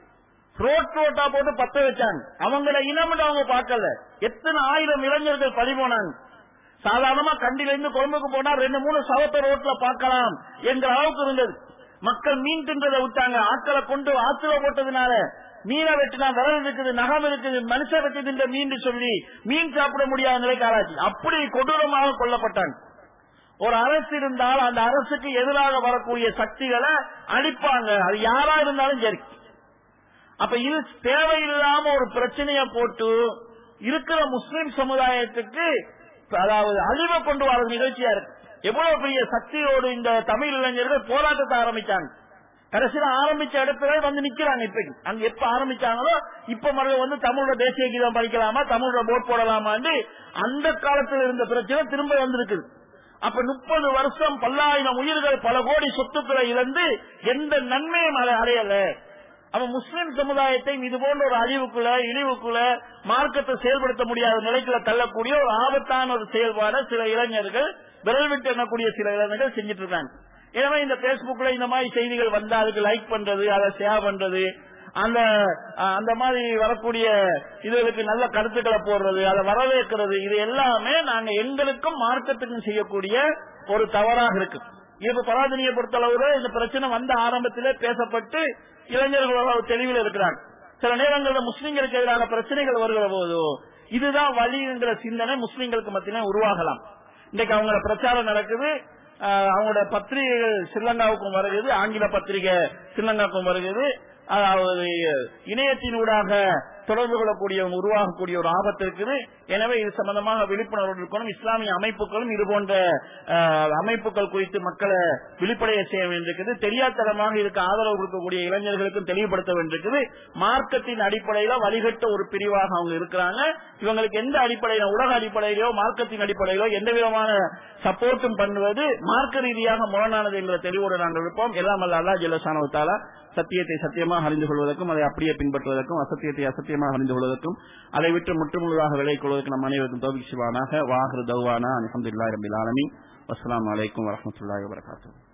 Speaker 2: ரோட் ரோட்டா போட்டு பத்த வச்சாங்க அவங்கள இனம்னு அவங்க பார்க்கல எத்தனை ஆயிரம் இளைஞர்கள் பறி போனாங்க சாதாரணமா கண்டில இருந்து கொழும்புக்கு போனா ரெண்டு மூணு சவத்தை ரோட்ல பார்க்கலாம் என்ற அளவுக்கு இருந்தது மக்கள் மீன் தின்றதை விட்டாங்க ஆட்களை கொண்டு ஆத்துல போட்டதுனால மீனை வெட்டினா விரல் இருக்குது நகம் இருக்குது மனுஷன் வெட்டி தின்ற மீன் சொல்லி மீன் சாப்பிட முடியாத நிலைக்கு ஆராய்ச்சி அப்படி கொடூரமாக கொல்லப்பட்டாங்க ஒரு அரசு இருந்தால் அந்த அரசுக்கு எதிராக வரக்கூடிய சக்திகளை அழிப்பாங்க அது யாரா இருந்தாலும் சரி அப்ப இது தேவையில்லாம ஒரு பிரச்சனைய போட்டு இருக்கிற முஸ்லிம் சமுதாயத்துக்கு அதாவது அழிவை கொண்டு வர நிகழ்ச்சியா இருக்கு எவ்வளவு பெரிய சக்தியோடு இந்த தமிழ் இளைஞர்கள் போராட்டத்தை ஆரம்பிச்சாங்க கடைசியில ஆரம்பிச்ச இடத்துல வந்து நிக்கிறாங்க இப்ப அங்க எப்ப ஆரம்பிச்சாங்களோ இப்ப மறுபடியும் வந்து தமிழோட தேசிய கீதம் படிக்கலாமா தமிழோட போட் போடலாமான்னு அந்த காலத்துல இருந்த பிரச்சனை திரும்ப வந்திருக்குது அப்ப முப்பது வருஷம் பல்லாயிரம் உயிர்கள் பல கோடி சொத்துக்களை இழந்து எந்த நன்மையும் அதை அடையல அவன் முஸ்லிம் சமுதாயத்தை இது போன்ற ஒரு அழிவுக்குள்ள இழிவுக்குள்ள மார்க்கத்தை செயல்படுத்த முடியாத நிலைக்குள்ள தள்ளக்கூடிய ஒரு ஆபத்தான ஒரு செயல்பாட சில இளைஞர்கள் விரல் விட்டு எண்ணக்கூடிய சில இளைஞர்கள் செஞ்சுட்டு இருக்காங்க எனவே இந்த பேஸ்புக்ல இந்த மாதிரி செய்திகள் வந்தா அதுக்கு லைக் பண்றது அதை ஷேர் பண்றது அந்த அஹ், அந்த மாதிரி வரக்கூடிய இதுகளுக்கு நல்ல கருத்துக்களை போடுறது அதை வரவேற்கிறது இது எல்லாமே நாங்க எங்களுக்கும் மார்க்கத்துக்கும் செய்யக்கூடிய ஒரு தவறாக இருக்கு இது பராதனியை பொறுத்தளவுல இந்த பிரச்சனை வந்த ஆரம்பத்திலே பேசப்பட்டு இளைஞர்கள் ஒரு தெளிவில் இருக்கிறாங்க சில நேரங்களில் முஸ்லிம்களுக்கு எதிரான பிரச்சனைகள் வருகிற போது இதுதான் வழிங்கிற சிந்தனை முஸ்லிம்களுக்கு மத்தியிலே உருவாகலாம் இன்னைக்கு அவங்களோட பிரச்சாரம் நடக்குது ஆஹ் அவங்களோட பத்திரிகைகள் ஸ்ரீலங்காவுக்கும் வருகிறது ஆங்கில பத்திரிகை ஸ்ரீலங்காவுக்கும் வருகிறது அதாவது இணையத்தினூடாக தொடர்பு கொள்ளக்கூடிய உருவாகக்கூடிய ஒரு ஆபத்து இருக்குது எனவே இது சம்பந்தமாக விழிப்புணர்வு இருக்கணும் இஸ்லாமிய அமைப்புகளும் இது போன்ற ஆஹ், அமைப்புகள் குறித்து மக்களை விழிப்படைய செய்ய வேண்டியிருக்குது தெரியாதனமாக இதுக்கு ஆதரவு கொடுக்கக்கூடிய இளைஞர்களுக்கும் தெளிவுபடுத்த வேண்டியிருக்குது மார்க்கத்தின் அடிப்படையில வழிகட்ட ஒரு பிரிவாக அவங்க இருக்கிறாங்க இவங்களுக்கு எந்த அடிப்படையில உலக அடிப்படையிலோ மார்க்கத்தின் அடிப்படையிலோ எந்த விதமான சப்போர்ட்டும் பண்ணுவது மார்க்க ரீதியாக முரணானது என்ற தெளிவோடு நாங்கள் இருப்போம் எல்லாம் அல்ல அல்லா ஜெல்லசானவத்தால சத்தியத்தை சத்தியமாக அறிந்து கொள்வதற்கும் அதை அப்படியே பின்பற்றுவதற்கும் அசத்தியத்தை அசத்தியமாக அறிந்து கொள்வதற்கும் அதை விட்டு முற்றுமுழுதாக விலை கொள்வதற்கு நம் அனைவருக்கும் தோபிக் சிவானாக வாஹர் தௌவானா அலமதுல்லா ரபில் ஆலமி அஸ்லாம் வலைக்கம் வரமத்துல்லாஹி வரகாத்தூ